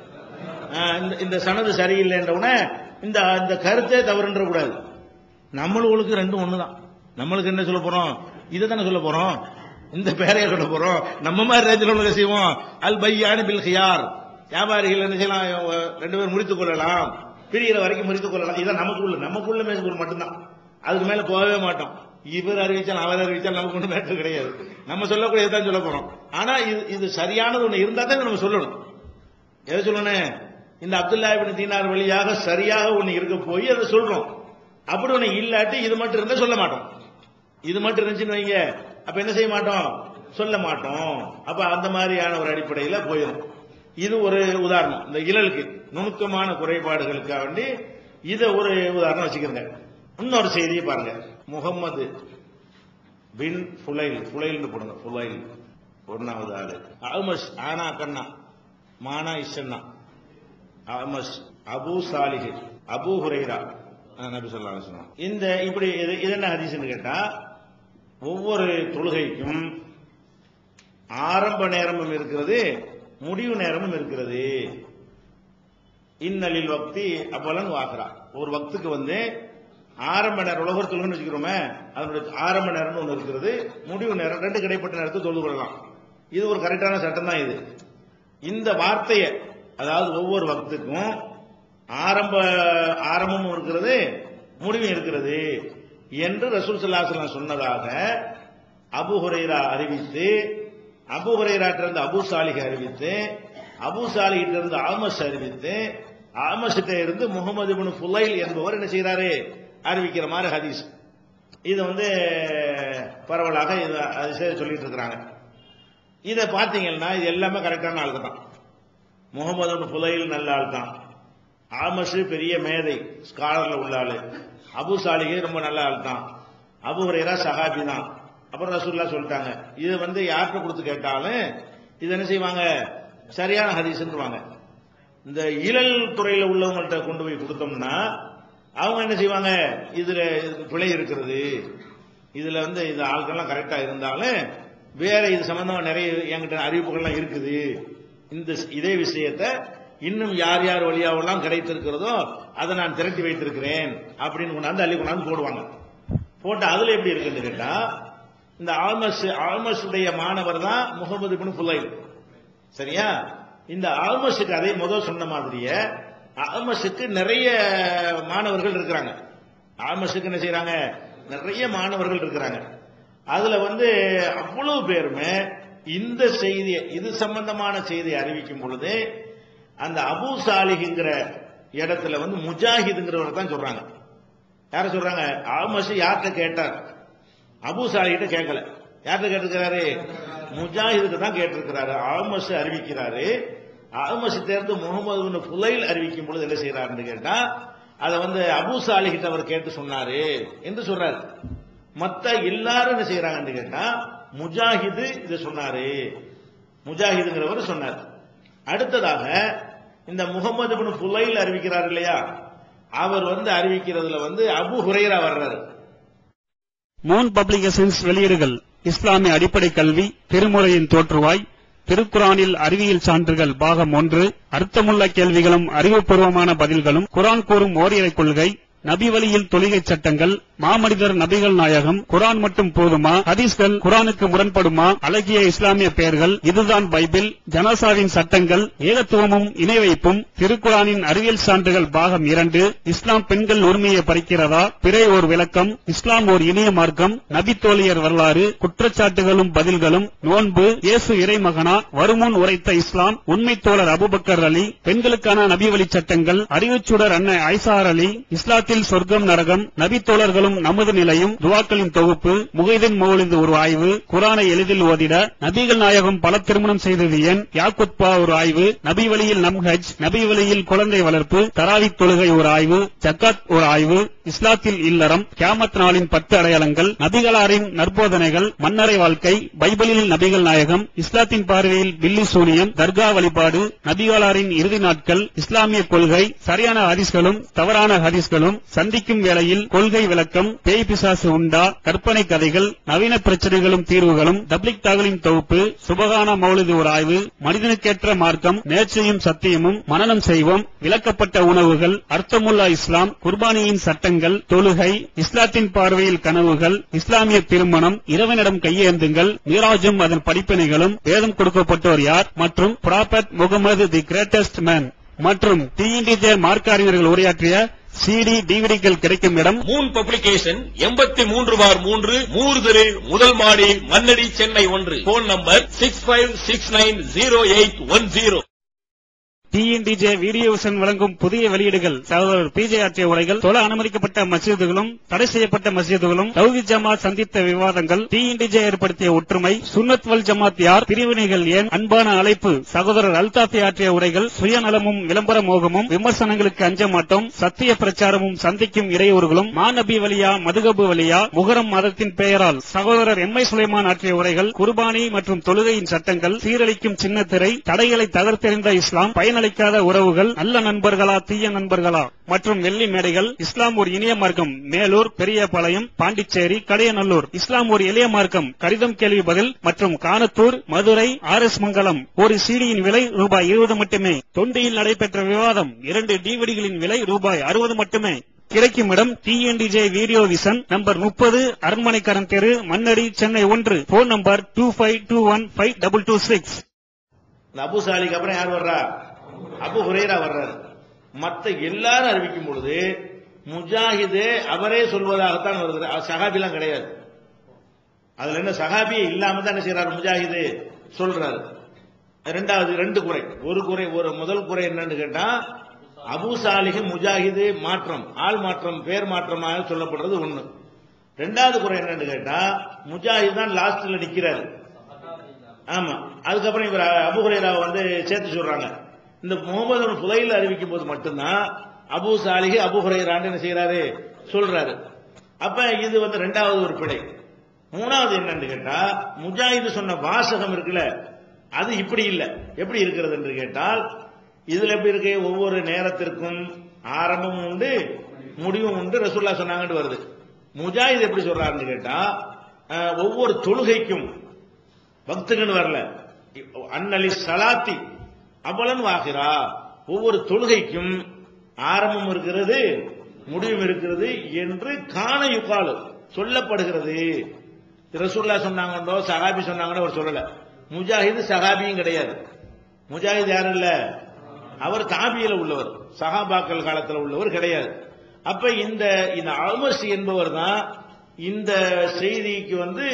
S1: ஆஹ் இந்த- இந்த சனது சரியில்லைன்ற உடனே இந்த இந்த கருத்தே தவறுன்ற கூடாது நம்மளுக்கு ரெண்டும் ஒண்ணுதான் நம்மளுக்கு என்ன சொல்ல போறோம் இதை தானே சொல்ல போறோம் இந்த பேரைய சொல்ல போறோம் நம்ம மாதிரி ரேஞ்சில் உள்ள செய்வோம் அல் பையானு பில் ஹியார் வியாபாரிகள் என்ன செய்யலாம் ரெண்டு பேரும் முறித்துக் கொள்ளலாம் பிரிகிற வரைக்கும் முறித்துக் கொள்ளலாம் இதான் நமக்குள்ள நமக்குள்ள மேற்கொள் மட்டும்தான் அதுக்கு மேல போகவே மாட்டோம் இவர் அறிவிச்சால் அவர் அறிவிச்சால் நமக்கு ஒன்றும் மேட்டர் கிடையாது நம்ம சொல்லக்கூடியது தான் சொல்ல போறோம் ஆனா இது இது சரியானது ஒண்ணு இருந்தா தான் நம்ம சொல்லணும் எதை சொல்லணும் இந்த அப்துல்லா இப்னு தீனார் வழியாக சரியாக ஒண்ணு இருக்க போய் அதை சொல்றோம் அப்படி ஒண்ணு இல்லாட்டி இது மட்டும் இருந்தா சொல்ல மாட்டோம் இது மட்டும் இருந்துச்சுன்னு வைங்க அப்ப என்ன செய்ய மாட்டோம் சொல்ல மாட்டோம் அப்ப அந்த மாதிரியான ஒரு அடிப்படையில போயிடும் இது ஒரு உதாரணம் இந்த இழலுக்கு நுணுக்கமான குறைபாடுகளுக்காக வேண்டி இதை ஒரு உதாரணம் வச்சுக்கிறேங்க இன்னொரு செய்தியை பாருங்க முகம்மது பின் ஃபுலைல் ஃபுலைல்னு போடுங்க ஃபுலைல் ஒன்னாவது ஆளு அமஸ் ஆனா கண்ணா மானா இஷன்னா அமஸ் அபு சாலிஹ் அபு ஹுரைரா ஆ, நபி ஸல்லல்லாஹு அலைஹி வஸல்லம் இந்த இப்படி இது இது என்ன ஹதீஸ்னு கேட்டா ஒவ்வொரு தொழுகைக்கும் ஆரம்ப நேரமும் இருக்கிறது முடிவு நேரமும் இருக்கிறது இன்னலில் வக்தி அப்பலன் வாக்குறா ஒரு வக்துக்கு வந்து ஆரம்ப நேரம் உலகர் தொழுகைன்னு வச்சுக்கிறோமே அதனுடைய ஆரம்ப நேரம்னு ஒன்று இருக்கிறது முடிவு நேரம் ரெண்டு கிடைப்பட்ட நேரத்தை தொழுது கொள்ளலாம் இது ஒரு கரெக்டான சட்டம் தான் இது இந்த வார்த்தையை அதாவது ஒவ்வொரு வக்துக்கும் ஆரம்ப ஆரம்பமும் இருக்கிறது முடிவும் இருக்கிறது என்று ரசூல் ஸல்லல்லாஹு சொன்னதாக அபு ஹுரைரா அறிவித்து அபு ஹுரைராட்டிலிருந்து அபு சாலிஹ் அறிவித்து அபு சாலிகிட்ட இருந்து ஆமஸ் அறிவித்து ஆமஸ்கிட்ட இருந்து முகமது இப்னு ஃபுலைல் என்பவர் என்ன செய்யறாரு அறிவிக்கிற மாதிரி ஹதீஸ் இது வந்து பரவலாக இது அதிசய சொல்லிட்டு இருக்கிறாங்க இதை பார்த்தீங்கன்னா இது எல்லாமே கரெக்டான ஆளுக்கு தான் முகமது இப்னு ஃபுலைல் நல்ல ஆள் தான் ஆமஸ் பெரிய மேதை ஸ்காலர்ல உள்ள ஆளு அபு சாலிகே ரொம்ப நல்ல ஆள் தான் அபு ஹுரைரா சஹாபி தான் அப்புறம் ரசூல்லா சொல்லிட்டாங்க இது வந்து யார்கிட்ட கொடுத்து கேட்டாலும் இது என்ன செய்வாங்க சரியான ஹதீஸ்ன்றுவாங்க இந்த இழல் துறையில உள்ளவங்கள்ட்ட கொண்டு போய் கொடுத்தோம்னா அவங்க என்ன செய்வாங்க இதுல இதுக்கு பிழை இருக்கிறது இதுல வந்து இது ஆட்கள்லாம் கரெக்டா இருந்தாலும் வேற இது சம்பந்தமா நிறைய என்கிட்ட அறிவிப்புகள்லாம் இருக்குது இந்த இதே விஷயத்த இன்னும் யார் யார் வழியாவெல்லாம் கிடைத்திருக்கிறதோ அதை நான் திரட்டி வைத்திருக்கிறேன் அப்படின்னு கொண்டாந்து அள்ளி கொண்டாந்து போடுவாங்க போட்டு அதுல எப்படி இருக்குன்னு கேட்டா இந்த ஆல்மஸ் ஆல்மஸுடைய மாணவர் தான் முகமது பின் புலைல் சரியா இந்த ஆல்மஸுக்கு அதே முதல் சொன்ன மாதிரியே ஆல்மஸுக்கு நிறைய மாணவர்கள் இருக்கிறாங்க ஆல்மஸுக்கு என்ன செய்யறாங்க நிறைய மாணவர்கள் இருக்கிறாங்க அதுல வந்து அவ்வளவு பேருமே இந்த செய்தியை இது சம்பந்தமான செய்தியை அறிவிக்கும் பொழுது அந்த அபு சாலிஹ்ங்கிற இடத்துல வந்து முஜாஹிதுங்கிறவர் தான் சொல்றாங்க யார சொல்றாங்க ஆல்மஸ் யார்கிட்ட கேட்டார் அபு சாலிகிட்ட கேட்கல யார்கிட்ட கேட்டிருக்கிறாரு முஜாஹிதுக்கு தான் கேட்டிருக்கிறாரு ஆல்மஸ் அறிவிக்கிறாரு ஆல்மஸ் தேர்ந்து முகமது பின் புலைல் அறிவிக்கும் பொழுது என்ன செய்யறாருன்னு கேட்டா அதை வந்து அபு சாலிகிட்ட அவர் கேட்டு சொன்னாரு என்று சொல்றாரு மத்த எல்லாரும் என்ன செய்யறாங்கன்னு கேட்டா முஜாஹிது இதை சொன்னாரு முஜாஹிதுங்கிறவர் சொன்னார் அடுத்ததாக இந்த முகமது பின் புலைல் அறிவிக்கிறார் இல்லையா அவர் வந்து அறிவிக்கிறதுல வந்து அபு ஹுரைரா வர்றாரு
S3: மூன் பப்ளிகேஷன்ஸ் வெளியீடுகள் இஸ்லாமிய அடிப்படை கல்வி திருமுறையின் தோற்றுவாய் திருக்குரானில் அறிவியல் சான்றுகள் பாகம் ஒன்று அர்த்தமுள்ள கேள்விகளும் அறிவுபூர்வமான பதில்களும் குரான் கூறும் ஓரிரை கொள்கை நபி வழியில் தொழுகை சட்டங்கள் மாமனிதர் நபிகள் நாயகம் குரான் மட்டும் போதுமா ஹதீஸ்கள் குரானுக்கு முரண்படுமா அழகிய இஸ்லாமிய பெயர்கள் இதுதான் பைபிள் ஜனாசாவின் சட்டங்கள் ஏகத்துவமும் இணை வைப்பும் திருக்குரானின் அறிவியல் சான்றுகள் பாகம் இரண்டு இஸ்லாம் பெண்கள் உரிமையை பறிக்கிறதா பிறை ஓர் விளக்கம் இஸ்லாம் ஓர் இணைய மார்க்கம் நபி தோழியர் வரலாறு குற்றச்சாட்டுகளும் பதில்களும் நோன்பு இயேசு இறைமகனா வருமுன் உரைத்த இஸ்லாம் உண்மை தோழர் அபுபக்கர் அலி பெண்களுக்கான நபி வழி சட்டங்கள் அறிவுச்சுடர் அன்னை ஐசார் அலி இஸ்லாத்தில் சொர்க்கம் நரகம் நபி தோழர்களும் நமது நிலையும் துவாக்களின் தொகுப்பு முகைதின் மௌலிந்து ஒரு ஆய்வு குரானை எளிதில் ஓதிட நபிகள் நாயகம் பல திருமணம் செய்தது ஏன் யாக்குத்பா ஒரு ஆய்வு நபி வழியில் நம்ஹஜ் நபி வழியில் குழந்தை வளர்ப்பு தராவி தொழுகை ஒரு ஆய்வு ஜக்காத் ஒரு ஆய்வு இஸ்லாத்தில் இல்லறம் கியாமத் நாளின் பத்து அடையாளங்கள் நபிகளாரின் நற்போதனைகள் மன்னரை வாழ்க்கை பைபிளில் நபிகள் நாயகம் இஸ்லாத்தின் பார்வையில் பில்லி சூனியம் தர்கா வழிபாடு நபிகளாரின் இறுதி நாட்கள் இஸ்லாமிய கொள்கை சரியான ஹதீஸ்களும் தவறான ஹதீஸ்களும் சந்திக்கும் வேளையில் கொள்கை விளக்கம் பேய் பிசாசு உண்டா கற்பனை கதைகள் நவீன பிரச்சனைகளும் தீர்வுகளும் தப்லிக் தாகலின் தொகுப்பு சுபகான மௌலிது ஒரு ஆய்வு மனிதனுக்கேற்ற மார்க்கம் நேர்ச்சையும் சத்தியமும் மனனம் செய்வோம் விளக்கப்பட்ட உணவுகள் அர்த்தமுல்லா இஸ்லாம் குர்பானியின் சட்டங்கள் தொழுகை இஸ்லாத்தின் பார்வையில் கனவுகள் இஸ்லாமிய திருமணம் இறைவனிடம் கையேந்துங்கள் மீராஜும் அதன் படிப்பினைகளும் வேதம் கொடுக்கப்பட்டோர் யார் மற்றும் prophet Muhammad the greatest man மற்றும் டிஎன்டிஜே மார்க்க அறிஞர்கள் உரையாற்றிய சிடி டிவிடிகள் கிடைக்கும் இடம்
S5: மூன் பப்ளிகேஷன் எண்பத்தி மூன்று பார் மூன்று மூறு தெரு முதல் மாடி மன்னடி சென்னை ஒன்று phone number six five six nine zero eight one zero
S3: TNTJ video vision வழங்கும் புதிய வெளியீடுகள் சகோதரர் பிஜே ஆற்றிய உரைகள் தொழ அனுமதிக்கப்பட்ட மசீதுகளும் தடை செய்யப்பட்ட மசீதுகளும் தௌஹீத் ஜமாத் சந்தித்த விவாதங்கள் டிஎன்டிஜே ஏற்படுத்திய ஒற்றுமை சுன்னத் வல் ஜமாத் யார் பிரிவினைகள் ஏன் அன்பான அழைப்பு சகோதரர் அல்தாஃபி ஆற்றிய உரைகள் சுயநலமும் விளம்பர மோகமும் விமர்சனங்களுக்கு அஞ்ச மாட்டோம் சத்திய பிரச்சாரமும் சந்திக்கும் இடையூறுகளும் மாநபி வழியா மதுகபு வழியா முகரம் மதத்தின் பெயரால் சகோதரர் எம் ஐ சுலைமான் ஆற்றிய உரைகள் குர்பானி மற்றும் தொழுகையின் சட்டங்கள் சீரழிக்கும் சின்னத்திரை தடைகளை தகர்த்தெறிந்த இஸ்லாம் பயனளிக்காத உறவுகள் நல்ல நண்பர்களா தீய நண்பர்களா மற்றும் வெள்ளி மேடைகள் இஸ்லாம் ஒரு இனிய மார்க்கம் மேலூர் பெரியபாளையம் பாண்டிச்சேரி கடையநல்லூர் இஸ்லாம் ஒரு எளிய மார்க்கம் கடிதம் கேள்வி பதில் மற்றும் கானத்தூர் மதுரை ஆர் எஸ் மங்கலம் ஒரு சீடியின் விலை ரூபாய் இருபது மட்டுமே தொண்டியில் நடைபெற்ற விவாதம் இரண்டு டிவிடிகளின் விலை ரூபாய் அறுபது மட்டுமே கிடைக்கும் இடம் டிஎன்டிஜே வீடியோ விஷன் நம்பர் முப்பது அரண்மனைக்கரன் தெரு மன்னடி சென்னை ஒன்று phone number two five two one five double two six
S1: இந்த அபு சாலிக்கு அப்புறம் யார் வர்றா அபு ஹுரேரா வர்றாரு மத்த எல்லாரும் அறிவிக்கும் பொழுது முஜாஹிது அவரே சொல்வதாகத்தான் வருகிறது அவர் சஹாபிலாம் கிடையாது அதுல என்ன சஹாபியே இல்லாம தான் என்ன செய்யறாரு முஜாஹிது சொல்றாரு ரெண்டாவது ரெண்டு குறை ஒரு குறை ஒரு முதல் குறை என்னன்னு கேட்டா அபு சாலிஹ் முஜாஹிது மாற்றம் ஆள் மாற்றம் பேர் மாற்றமாக சொல்லப்படுறது ஒண்ணு ரெண்டாவது குறை என்னன்னு கேட்டா முஜாஹித் தான் லாஸ்ட்ல நிக்கிறாரு ஆமா அதுக்கப்புறம் இவர் அபு ஹுரைராவை வந்து சேர்த்து சொல்றாங்க இந்த முகமது புதையில் அறிவிக்கும் போது மட்டும்தான் அபு சாலிஹி அபு ஹுரைரான்னு என்ன செய்யறாரு சொல்றாரு அப்ப இது வந்து ரெண்டாவது ஒரு பிழை மூணாவது என்னன்னு கேட்டா முஜாஹிது சொன்ன வாசகம் இருக்குல்ல அது இப்படி இல்ல எப்படி இருக்கிறது என்று கேட்டால் இதுல எப்படி இருக்கு ஒவ்வொரு நேரத்திற்கும் ஆரம்பமும் உண்டு முடிவும் உண்டு ரசூல்லா சொன்னாங்கன்னு வருது முஜாஹித் எப்படி சொல்றாருன்னு கேட்டா அஹ், ஒவ்வொரு தொழுகைக்கும் பக்துகன்னு வரல அன்னலி சலாத்தி அபலன் வாகிரா ஒவ்வொரு தொழுகைக்கும் ஆரம்பம் இருக்கிறது முடிவும் இருக்கிறது என்று காண யுகாலு சொல்லப்படுகிறது ரசூல்லா சொன்னாங்கன்றோ சஹாபி சொன்னாங்கன்னு அவர் சொல்லல முஜாஹிது சஹாபியும் கிடையாது முஜாஹித் யாரும் இல்ல அவர் தாபியில உள்ளவர் சஹாபாக்கள் காலத்துல உள்ளவர் கிடையாது அப்ப இந்த இந்த அல்மஸ் என்பவர் தான் இந்த செய்திக்கு வந்து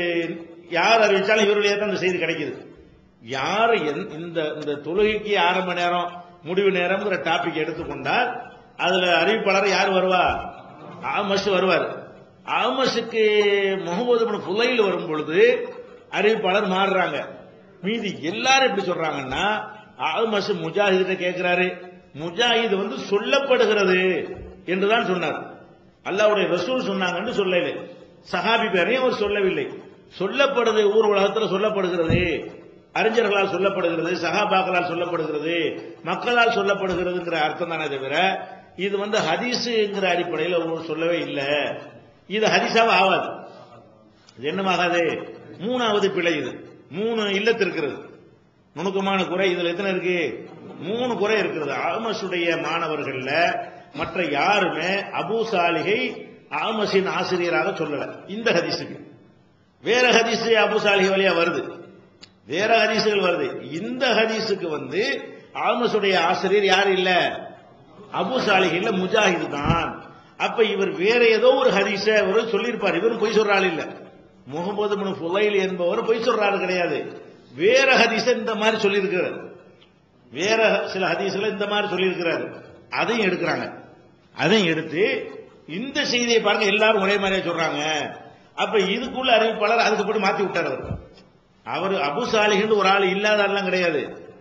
S1: யார் அறிவிச்சாலும் இவருடைய தான் இந்த செய்தி கிடைக்குது யார் எந்த- இந்த இந்த தொழுகைக்கு ஆரம்ப நேரம் முடிவு நேரம்ங்கிற டாபிக் எடுத்துக்கொண்டால் அதுல அறிவிப்பாளர் யார் வருவா ஆமஸ் வருவார் ஆமஸுக்கு முகமது பின் புலையில் வரும் பொழுது அறிவிப்பாளர் மாறுறாங்க மீதி எல்லாரும் எப்படி சொல்றாங்கன்னா ஆல்மஸ் முஜாஹித கேட்கிறாரு முஜாஹித் வந்து சொல்லப்படுகிறது என்றுதான் சொன்னார் அல்லாவுடைய ரசூல் சொன்னாங்கன்னு சொல்லல சஹாபி பேரையும் அவர் சொல்லவில்லை சொல்லப்படுது ஊர் உலகத்தில் சொல்லப்படுகிறது அறிஞர்களால் சொல்லப்படுகிறது சஹாபாக்களால் சொல்லப்படுகிறது மக்களால் சொல்லப்படுகிறதுங்கிற அர்த்தம் தானே தவிர இது வந்து ஹதீஸுங்கிற அடிப்படையில் அவர் சொல்லவே இல்லை இது ஹதீஸாவே ஆகாது இது என்னமாகாது மூணாவது பிழை இது மூணு இல்லத்து இருக்கிறது நுணுக்கமான குறை இதுல எத்தனை இருக்கு மூணு குறை இருக்கிறது ஆமஸுடைய மாணவர்கள்ல மற்ற யாருமே அபூ சாலிகை ஆமஸின் ஆசிரியராக சொல்லல இந்த ஹதீஸுக்கு வேற ஹதீஸ் அபூ சாலிகை வழியா வருது வேற ஹதீஸுகள் வருது இந்த ஹதீஸுக்கு வந்து ஆமஸுடைய ஆசிரியர் யார் இல்ல அபு சாலிஹில்ல முஜாஹிது தான் அப்ப இவர் வேற ஏதோ ஒரு ஹதீஸ இவர் சொல்லியிருப்பார் இவரும் பொய் சொல்ற ஆள் இல்ல முகமது பின் ஃபுலைல் என்பவர் பொய் சொல்ற ஆள் கிடையாது வேற ஹதீஸ இந்த மாதிரி சொல்லியிருக்கிறார் வேற சில ஹதீஸ்ல இந்த மாதிரி சொல்லியிருக்கிறாரு அதையும் எடுக்கிறாங்க அதையும் எடுத்து இந்த செய்தியை பாருங்க எல்லாரும் ஒரே மாதிரியா சொல்றாங்க அப்ப இதுக்குள்ள அறிவிப்பாளர் அதுக்கு போட்டு மாத்தி விட்டார் அவர் அவர் அபு சாலிஹின்னு ஒரு ஆள் இல்லாத ஆள்லாம் கிடையாது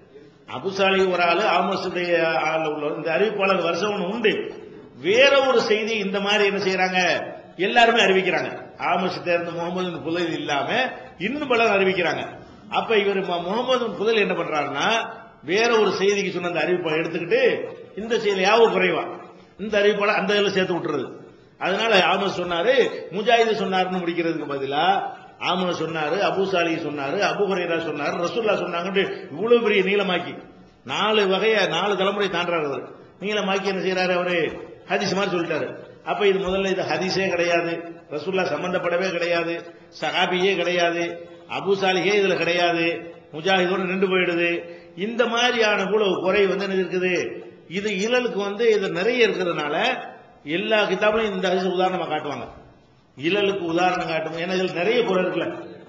S1: அபுசாலி ஒரு ஆளு ஆமோசுடைய ஆள் உள்ள இந்த அறிவிப்பாளர் வருஷம் ஒண்ணு உண்டு வேற ஒரு செய்தி இந்த மாதிரி என்ன செய்யறாங்க எல்லாருமே அறிவிக்கிறாங்க ஆமஸ் தேர்ந்த முகமது புதைல் இல்லாம இன்னும் பலர் அறிவிக்கிறாங்க அப்ப இவர் மு- முகமது புதைல் என்ன பண்றாருன்னா வேற ஒரு செய்திக்கு சொன்ன அந்த அறிவிப்பை எடுத்துக்கிட்டு இந்த செய்தி யாவும் குறைவா இந்த அறிவிப்பாளர் அந்த இதில் சேர்த்து விட்டுறது அதனால ஆமஸ் சொன்னாரு முஜாஹிது சொன்னாருன்னு முடிக்கிறதுக்கு பதிலா ஆமன சொன்னாரு அபு சாலி சொன்னாரு அபு ஹுரைரா சொன்னாரு ரசூல்லா சொன்னாங்கன்னு இவ்வளவு பெரிய நீளமாக்கி நாலு வகைய நாலு தலைமுறை தாண்டாரு அவர் நீளமாக்கி என்ன செய்யறாரு அவரு ஹதீஸ் மாதிரி சொல்லிட்டாரு அப்ப இது முதல்ல இது ஹதீஸே கிடையாது ரசூல்லா சம்பந்தப்படவே கிடையாது சஹாபியே கிடையாது அபு சாலியே இதுல கிடையாது முஜாஹிதோட நின்று போயிடுது இந்த மாதிரியான கூட குறை வந்து என்ன இருக்குது இது இழலுக்கு வந்து இது நிறைய இருக்கிறதுனால எல்லா கிதாபிலையும் இந்த ஹதீஸ் உதாரணமா காட்டுவாங்க இழலுக்கு உதாரணம் காட்டும் ஏன்னா இதில் நிறைய குறை இருக்குல்ல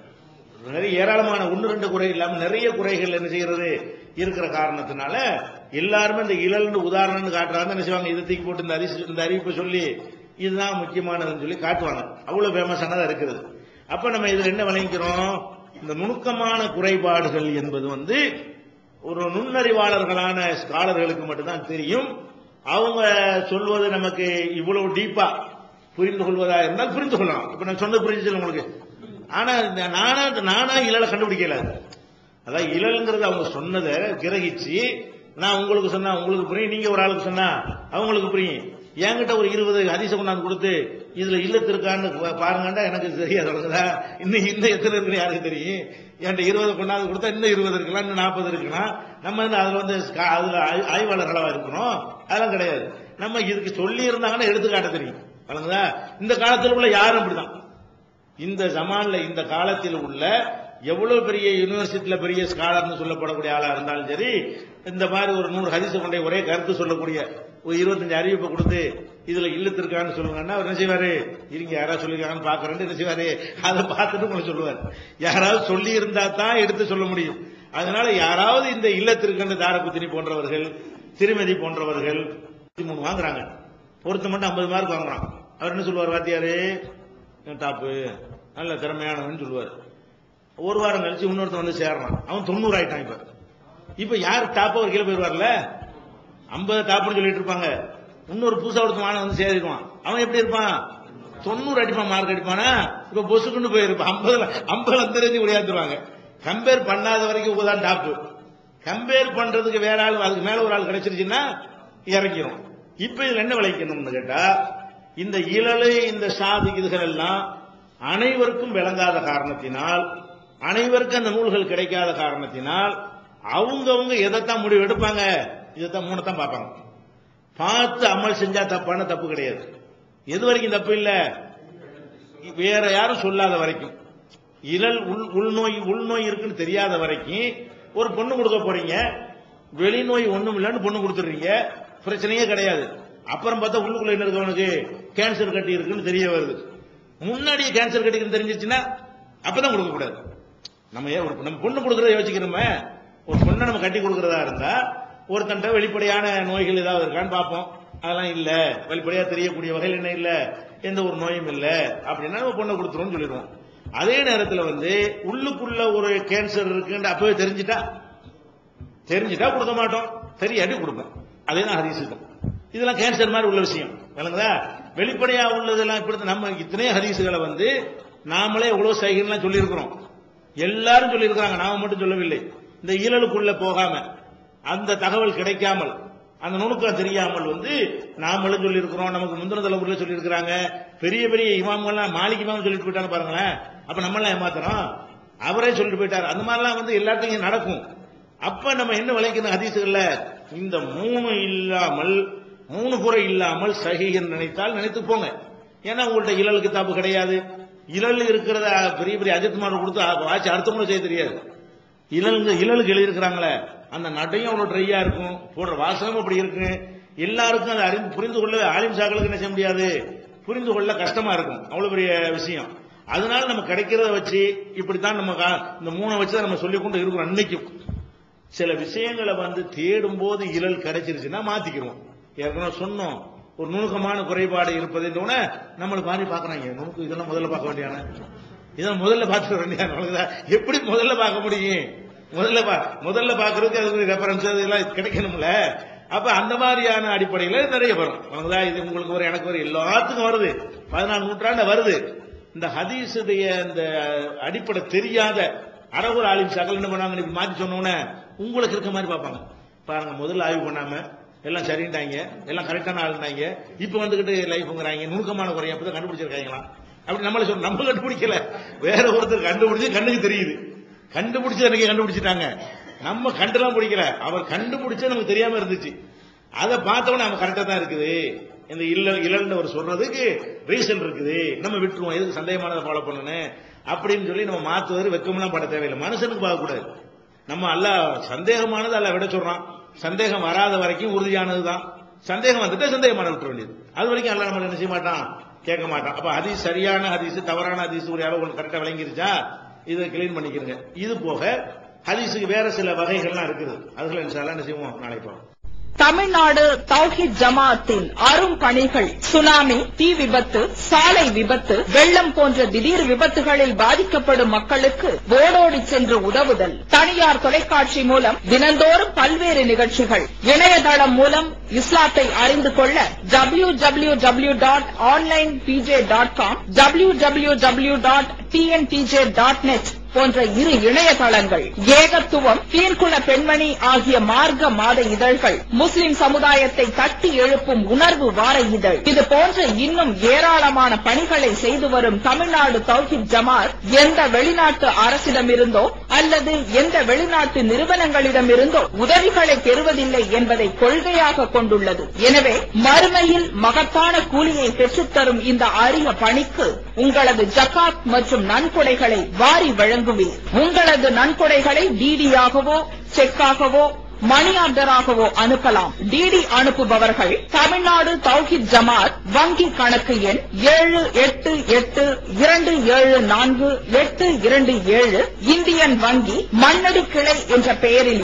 S1: நிறைய ஏராளமான ஒன்று ரெண்டு குறை இல்லாம நிறைய குறைகள் என்ன செய்யறது இருக்கிற காரணத்தினால எல்லாருமே இந்த இழல்னு உதாரணம்னு காட்டுறாங்க என்ன செய்வாங்க இதை தூக்கி போட்டு இந்த அறிவு இந்த அறிவிப்பை சொல்லி இதுதான் முக்கியமானதுன்னு சொல்லி காட்டுவாங்க அவ்வளவு ஃபேமஸானதா இருக்குது அப்ப நம்ம இதுல என்ன விளங்கிக்கிறோம் இந்த நுணுக்கமான குறைபாடுகள் என்பது வந்து ஒரு நுண்ணறிவாளர்களான ஸ்காலர்களுக்கு மட்டும்தான் தெரியும் அவங்க சொல்வது நமக்கு இவ்வளவு டீப்பா புரிந்து கொள்வதா இருந்தால் புரிந்து கொள்ளலாம் இப்ப நான் சொன்னது புரிஞ்சுச்சு உங்களுக்கு ஆனா இந்த நானா நானா இழலை கண்டுபிடிக்கல அதான் இழல்ங்கிறது அவங்க சொன்னதை கிரகிச்சு நான் உங்களுக்கு சொன்னா உங்களுக்கு புரியும் நீங்க ஒரு ஆளுக்கு சொன்னா அவங்களுக்கு புரியும் என்கிட்ட ஒரு இருபது ஹதீஸ கொண்டாந்து கொடுத்து இதுல இல்லத்து இருக்கான்னு பா- பாருங்கண்டா எனக்கு தெரியாது அவ்வளவுதா இன்னும் இன்னும் எத்தனை இருக்குன்னு யாருக்கு தெரியும் என்கிட்ட இருபது கொண்டாந்து கொடுத்தா இன்னும் இருபது இருக்கலாம் இன்னும் நாற்பது இருக்கலாம் நம்ம வந்து அதுல வந்து ஸ்கா- அதுல ஆய்- ஆய்வாளர்களா இருக்கணும் அதெல்லாம் கிடையாது நம்ம இதுக்கு சொல்லி இருந்தாங்கன்னா எடுத்துக்காட்ட தெரியும் வழங்குதா இந்த காலத்துல உள்ள யாரும் அப்படிதான் இந்த ஜமான்ல இந்த காலத்தில் உள்ள எவ்வளவு பெரிய யூனிவர்சிட்டியில பெரிய ஸ்காலர்னு சொல்லப்படக்கூடிய ஆளா இருந்தாலும் சரி இந்த மாதிரி ஒரு நூறு ஹதீஸை கொண்டே ஒரே கருத்து சொல்லக்கூடிய ஒரு இருபத்தஞ்சு அறிவிப்பை கொடுத்து இதுல இல்லத்திருக்கான்னு சொல்லுங்கன்னா அவர் என்ன செய்வாரு இருங்க யாராவது சொல்லிருக்காங்கன்னு பாக்குறேன்னு என்ன செய்வாரு அதை பார்த்துட்டு உங்களுக்கு சொல்லுவார் யாராவது சொல்லி இருந்தா தான் எடுத்து சொல்ல முடியும் அதனால யாராவது இந்த இல்லத்திற்கென்று தாரகுத்தினி போன்றவர்கள் திருமதி போன்றவர்கள் மூணு வாங்குறாங்க ஒருத்தன் மட்டும் ஐம்பது மார்க் வாங்குறான் அவர் என்ன சொல்லுவார் வாத்தியாரு டாப்பு நல்ல திறமையானவன் சொல்லுவார் ஒரு வாரம் கழிச்சு இன்னொருத்தன் வந்து சேர்றான் அவன் தொண்ணூறு ஆயிட்டான் இப்ப இப்ப யார் டாப் அவர் கீழே போயிருவார்ல ஐம்பது டாப்னு சொல்லிட்டு இருப்பாங்க இன்னொரு புதுசா ஒருத்தன் மாணவன் வந்து சேரிடுவான் அவன் எப்படி இருப்பான் தொண்ணூறு அடிப்பான் மார்க் அடிப்பானா இப்ப பொசுக்குன்னு போயிருப்பான் ஐம்பதுல ஐம்பதுல தெரிஞ்சு விளையாடுவாங்க கம்பேர் பண்ணாத வரைக்கும் தான் டாப்பு கம்பேர் பண்றதுக்கு வேற ஆள் அதுக்கு மேல ஒரு ஆள் கிடைச்சிருச்சுன்னா இறங்கிரும் இப்ப இதுல என்ன விளைக்கணும்னு கேட்டா இந்த இழலு இந்த சாதி இதுகள் எல்லாம் அனைவருக்கும் விளங்காத காரணத்தினால் அனைவருக்கும் அந்த நூல்கள் கிடைக்காத காரணத்தினால் அவங்கவங்க எதைத்தான் முடிவு எடுப்பாங்க இதைத்தான் மூணு தான் பார்ப்பாங்க பார்த்து அமல் செஞ்சா தப்பான தப்பு கிடையாது எது வரைக்கும் தப்பு இல்ல வேற யாரும் சொல்லாத வரைக்கும் இழல் உள் உள்நோய் உள்நோய் இருக்குன்னு தெரியாத வரைக்கும் ஒரு பொண்ணு கொடுக்க போறீங்க வெளிநோய் ஒண்ணும் இல்லைன்னு பொண்ணு கொடுத்துறீங்க பிரச்சனையே கிடையாது அப்புறம் பார்த்தா உள்ளுக்குள்ள என்ன இருக்கவனுக்கு கேன்சர் கட்டி இருக்குன்னு தெரிய வருது முன்னாடியே கேன்சர் கட்டி இருக்குன்னு தெரிஞ்சிச்சுன்னா அப்பதான் கொடுக்க கூடாது நம்ம ஏன் ஒரு நம்ம பொண்ணு கொடுக்கறத யோசிக்கிறோமே ஒரு பொண்ணை நம்ம கட்டி கொடுக்கறதா இருந்தா ஒருத்தன்ட்ட வெளிப்படையான நோய்கள் ஏதாவது இருக்கான்னு பார்ப்போம் அதெல்லாம் இல்ல வெளிப்படையா தெரியக்கூடிய வகையில் என்ன இல்ல எந்த ஒரு நோயும் இல்ல அப்படின்னா நம்ம பொண்ணை கொடுத்துருவோம்னு சொல்லிடுவோம் அதே நேரத்துல வந்து உள்ளுக்குள்ள ஒரு கேன்சர் இருக்குன்னு அப்பவே தெரிஞ்சுட்டா தெரிஞ்சுட்டா கொடுக்க மாட்டோம் தெரியாட்டி கொடுப்போம் அதே தான் ஹதீஸுக்கும் இதெல்லாம் கேன்சர் மாதிரி உள்ள விஷயம் விளங்குதா வெளிப்படையா உள்ளதெல்லாம் இப்படி நம்ம இத்தனை ஹதீஸுகளை வந்து நாமளே எவ்வளவு சைகள்லாம் சொல்லியிருக்கிறோம் எல்லாரும் சொல்லியிருக்கிறாங்க நாம மட்டும் சொல்லவில்லை இந்த ஈழலுக்குள்ள போகாம அந்த தகவல் கிடைக்காமல் அந்த நுணுக்கம் தெரியாமல் வந்து நாமளும் சொல்லியிருக்கிறோம் நமக்கு முந்தின தலைமுறையில சொல்லியிருக்கிறாங்க பெரிய பெரிய இமாம்கள்லாம் மாலிக் இமாம் சொல்லிட்டு போயிட்டாங்க பாருங்களேன் அப்ப நம்மளாம் ஏமாத்துறோம் அவரே சொல்லிட்டு போயிட்டார் அந்த மாதிரிலாம் வந்து எல்லாத்துக்கும் நடக்கும் அப்ப நம்ம என்ன விளைக்கணும் ஹதீசுகள்ல இந்த மூணு இல்லாமல் மூணு குறை இல்லாமல் சஹீஹன் நினைத்தால் நினைத்து போங்க ஏன்னா உங்கள்ட்ட இழல் கிதாபு கிடையாது இழல் இருக்கிறத பெரிய பெரிய அஜித்மார் கொடுத்து வாட்சி அடுத்தவங்களும் செய்ய தெரியாது இழலுங்க இழலுக்கு எழுதியிருக்கிறாங்களே அந்த நடையும் அவ்வளவு ட்ரையா இருக்கும் போடுற வாசகம் அப்படி இருக்கு எல்லாருக்கும் அதை அறிந்து புரிந்து கொள்ள ஆலிம் சாக்களுக்கு என்ன செய்ய முடியாது புரிந்து கொள்ள கஷ்டமா இருக்கும் அவ்வளவு பெரிய விஷயம் அதனால நம்ம கிடைக்கிறத வச்சு இப்படித்தான் நம்ம கா- இந்த மூணை வச்சு தான் நம்ம சொல்லிக் கொண்டு இருக்கிறோம் அன்னைக்கும் சில விஷயங்களை வந்து தேடும் போது இழல் கிடைச்சிருச்சுன்னா மாத்திக்கிறோம் ஏற்கனவே சொன்னோம் ஒரு நுணுக்கமான குறைபாடு இருப்பதுன்னு நம்மளுக்கு மாதிரி பாக்குறாங்க நுணுக்கு இதெல்லாம் முதல்ல பார்க்க வேண்டியான இதெல்லாம் முதல்ல பார்த்துக்க வேண்டியான அவ்வளவுதான். எப்படி முதல்ல பார்க்க முடியும் முதல்ல பா முதல்ல பாக்குறதுக்கு அதுக்கு ரெஃபரன்ஸ் இதெல்லாம் கிடைக்கணும்ல அப்ப அந்த மாதிரியான அடிப்படையில நிறைய வரும் அவ்வளவுதா இது உங்களுக்கு ஒரு எனக்கு ஒரு எல்லாத்துக்கும் வருது பதினாலு நூற்றாண்டு வருது இந்த ஹதீஸுடைய இந்த அடிப்படை தெரியாத அரபுர் ஆலிம் சகல் என்ன பண்ணாங்க இப்படி மாத்தி சொன்னோன்னே உங்களுக்கு இருக்க மாதிரி பார்ப்பாங்க பாருங்க முதல்ல ஆய்வு பண்ணாம எல்லாம் சரின்ட்டாங்க எல்லாம் கரெக்டான ஆளுனாங்க இப்ப வந்துகிட்டு லைஃப்ங்கிறாங்க நுணுக்கமான குறைய அப்பதான் கண்டுபிடிச்சிருக்காங்களா அப்படி நம்மள சொல்ல நம்ம கண்டுபிடிக்கல வேற ஒருத்தர் கண்டுபிடிச்சு கண்ணுக்கு தெரியுது கண்டுபிடிச்சு எனக்கு கண்டுபிடிச்சிட்டாங்க நம்ம கண்டுலாம் பிடிக்கல அவர் கண்டுபிடிச்சா நமக்கு தெரியாம இருந்துச்சு அதை பார்த்தவொடனே நம்ம கரெக்டா தான் இருக்குது இந்த இல்ல இல்லன்னு அவர் சொல்றதுக்கு ரீசன் இருக்குது நம்ம விட்டுருவோம் எதுக்கு சந்தேகமானதை ஃபாலோ பண்ணணும் அப்படின்னு சொல்லி நம்ம மாத்துவது வெக்கமெல்லாம் பட தேவையில்லை மனுஷனுக்கு பார்க்க கூடாது நம்ம அல்ல சந்தேகமானது அல்ல விட சொல்றான் சந்தேகம் வராத வரைக்கும் உறுதியானதுதான் சந்தேகம் வந்துட்டா சந்தேகமான விட்டுற வேண்டியது அது வரைக்கும் அல்ல நம்ம என்ன செய்ய மாட்டான் கேட்க மாட்டான் அப்ப ஹதீஸ் சரியான ஹதீஸ் தவறான ஹதீஸ் ஒரு அளவு உங்களுக்கு கரெக்டா விளங்கிருச்சா இதை கிளீன் பண்ணிக்கிறங்க இது போக ஹதீஸுக்கு வேற சில வகைகள்லாம் இருக்குது அதுல இன்ஷால்லா என்ன செய்வோம் நாளைக்கு பார்ப்போம்
S4: தமிழ்நாடு தௌஹித் ஜமாஅத்தின் அரும் பணிகள் சுனாமி தீ விபத்து சாலை விபத்து வெள்ளம் போன்ற திடீர் விபத்துகளில் பாதிக்கப்படும் மக்களுக்கு ஓடோடி சென்று உதவுதல் தனியார் தொலைக்காட்சி மூலம் தினந்தோறும் பல்வேறு நிகழ்ச்சிகள் இணையதளம் மூலம் இஸ்லாத்தை அறிந்து கொள்ள W W W dot online PJ dot com W W W dot TNPJ dot net போன்ற இரு இணையதளங்கள் ஏகத்துவம் தீர்க்குல பெண்மணி ஆகிய மார்க்க மாத இதழ்கள் முஸ்லிம் சமுதாயத்தை தட்டி எழுப்பும் உணர்வு வார இதழ் இது போன்ற இன்னும் ஏராளமான பணிகளை செய்து வரும் தமிழ்நாடு தௌஹித் ஜமாத் எந்த வெளிநாட்டு அரசிடமிருந்தோ அல்லது எந்த வெளிநாட்டு நிறுவனங்களிடமிருந்தோ உதவிகளை பெறுவதில்லை என்பதை கொள்கையாக கொண்டுள்ளது எனவே மறுமையில் மகத்தான கூலியை பெற்றுத்தரும் இந்த அரிய பணிக்கு உங்களது ஜகாத் மற்றும் நன்கொடைகளை வாரி வழங்குவீர் உங்களது நன்கொடைகளை டிடியாகவோ செக்காகவோ மணி ஆர்டராகவோ அனுப்பலாம் டிடி அனுப்புபவர்கள் தமிழ்நாடு தௌஹித் ஜமாத் வங்கி கணக்கு எண் ஏழு எட்டு எட்டு இரண்டு ஏழு நான்கு எட்டு இரண்டு ஏழு இந்தியன் வங்கி மண்ணடி கிளை என்ற பெயரில்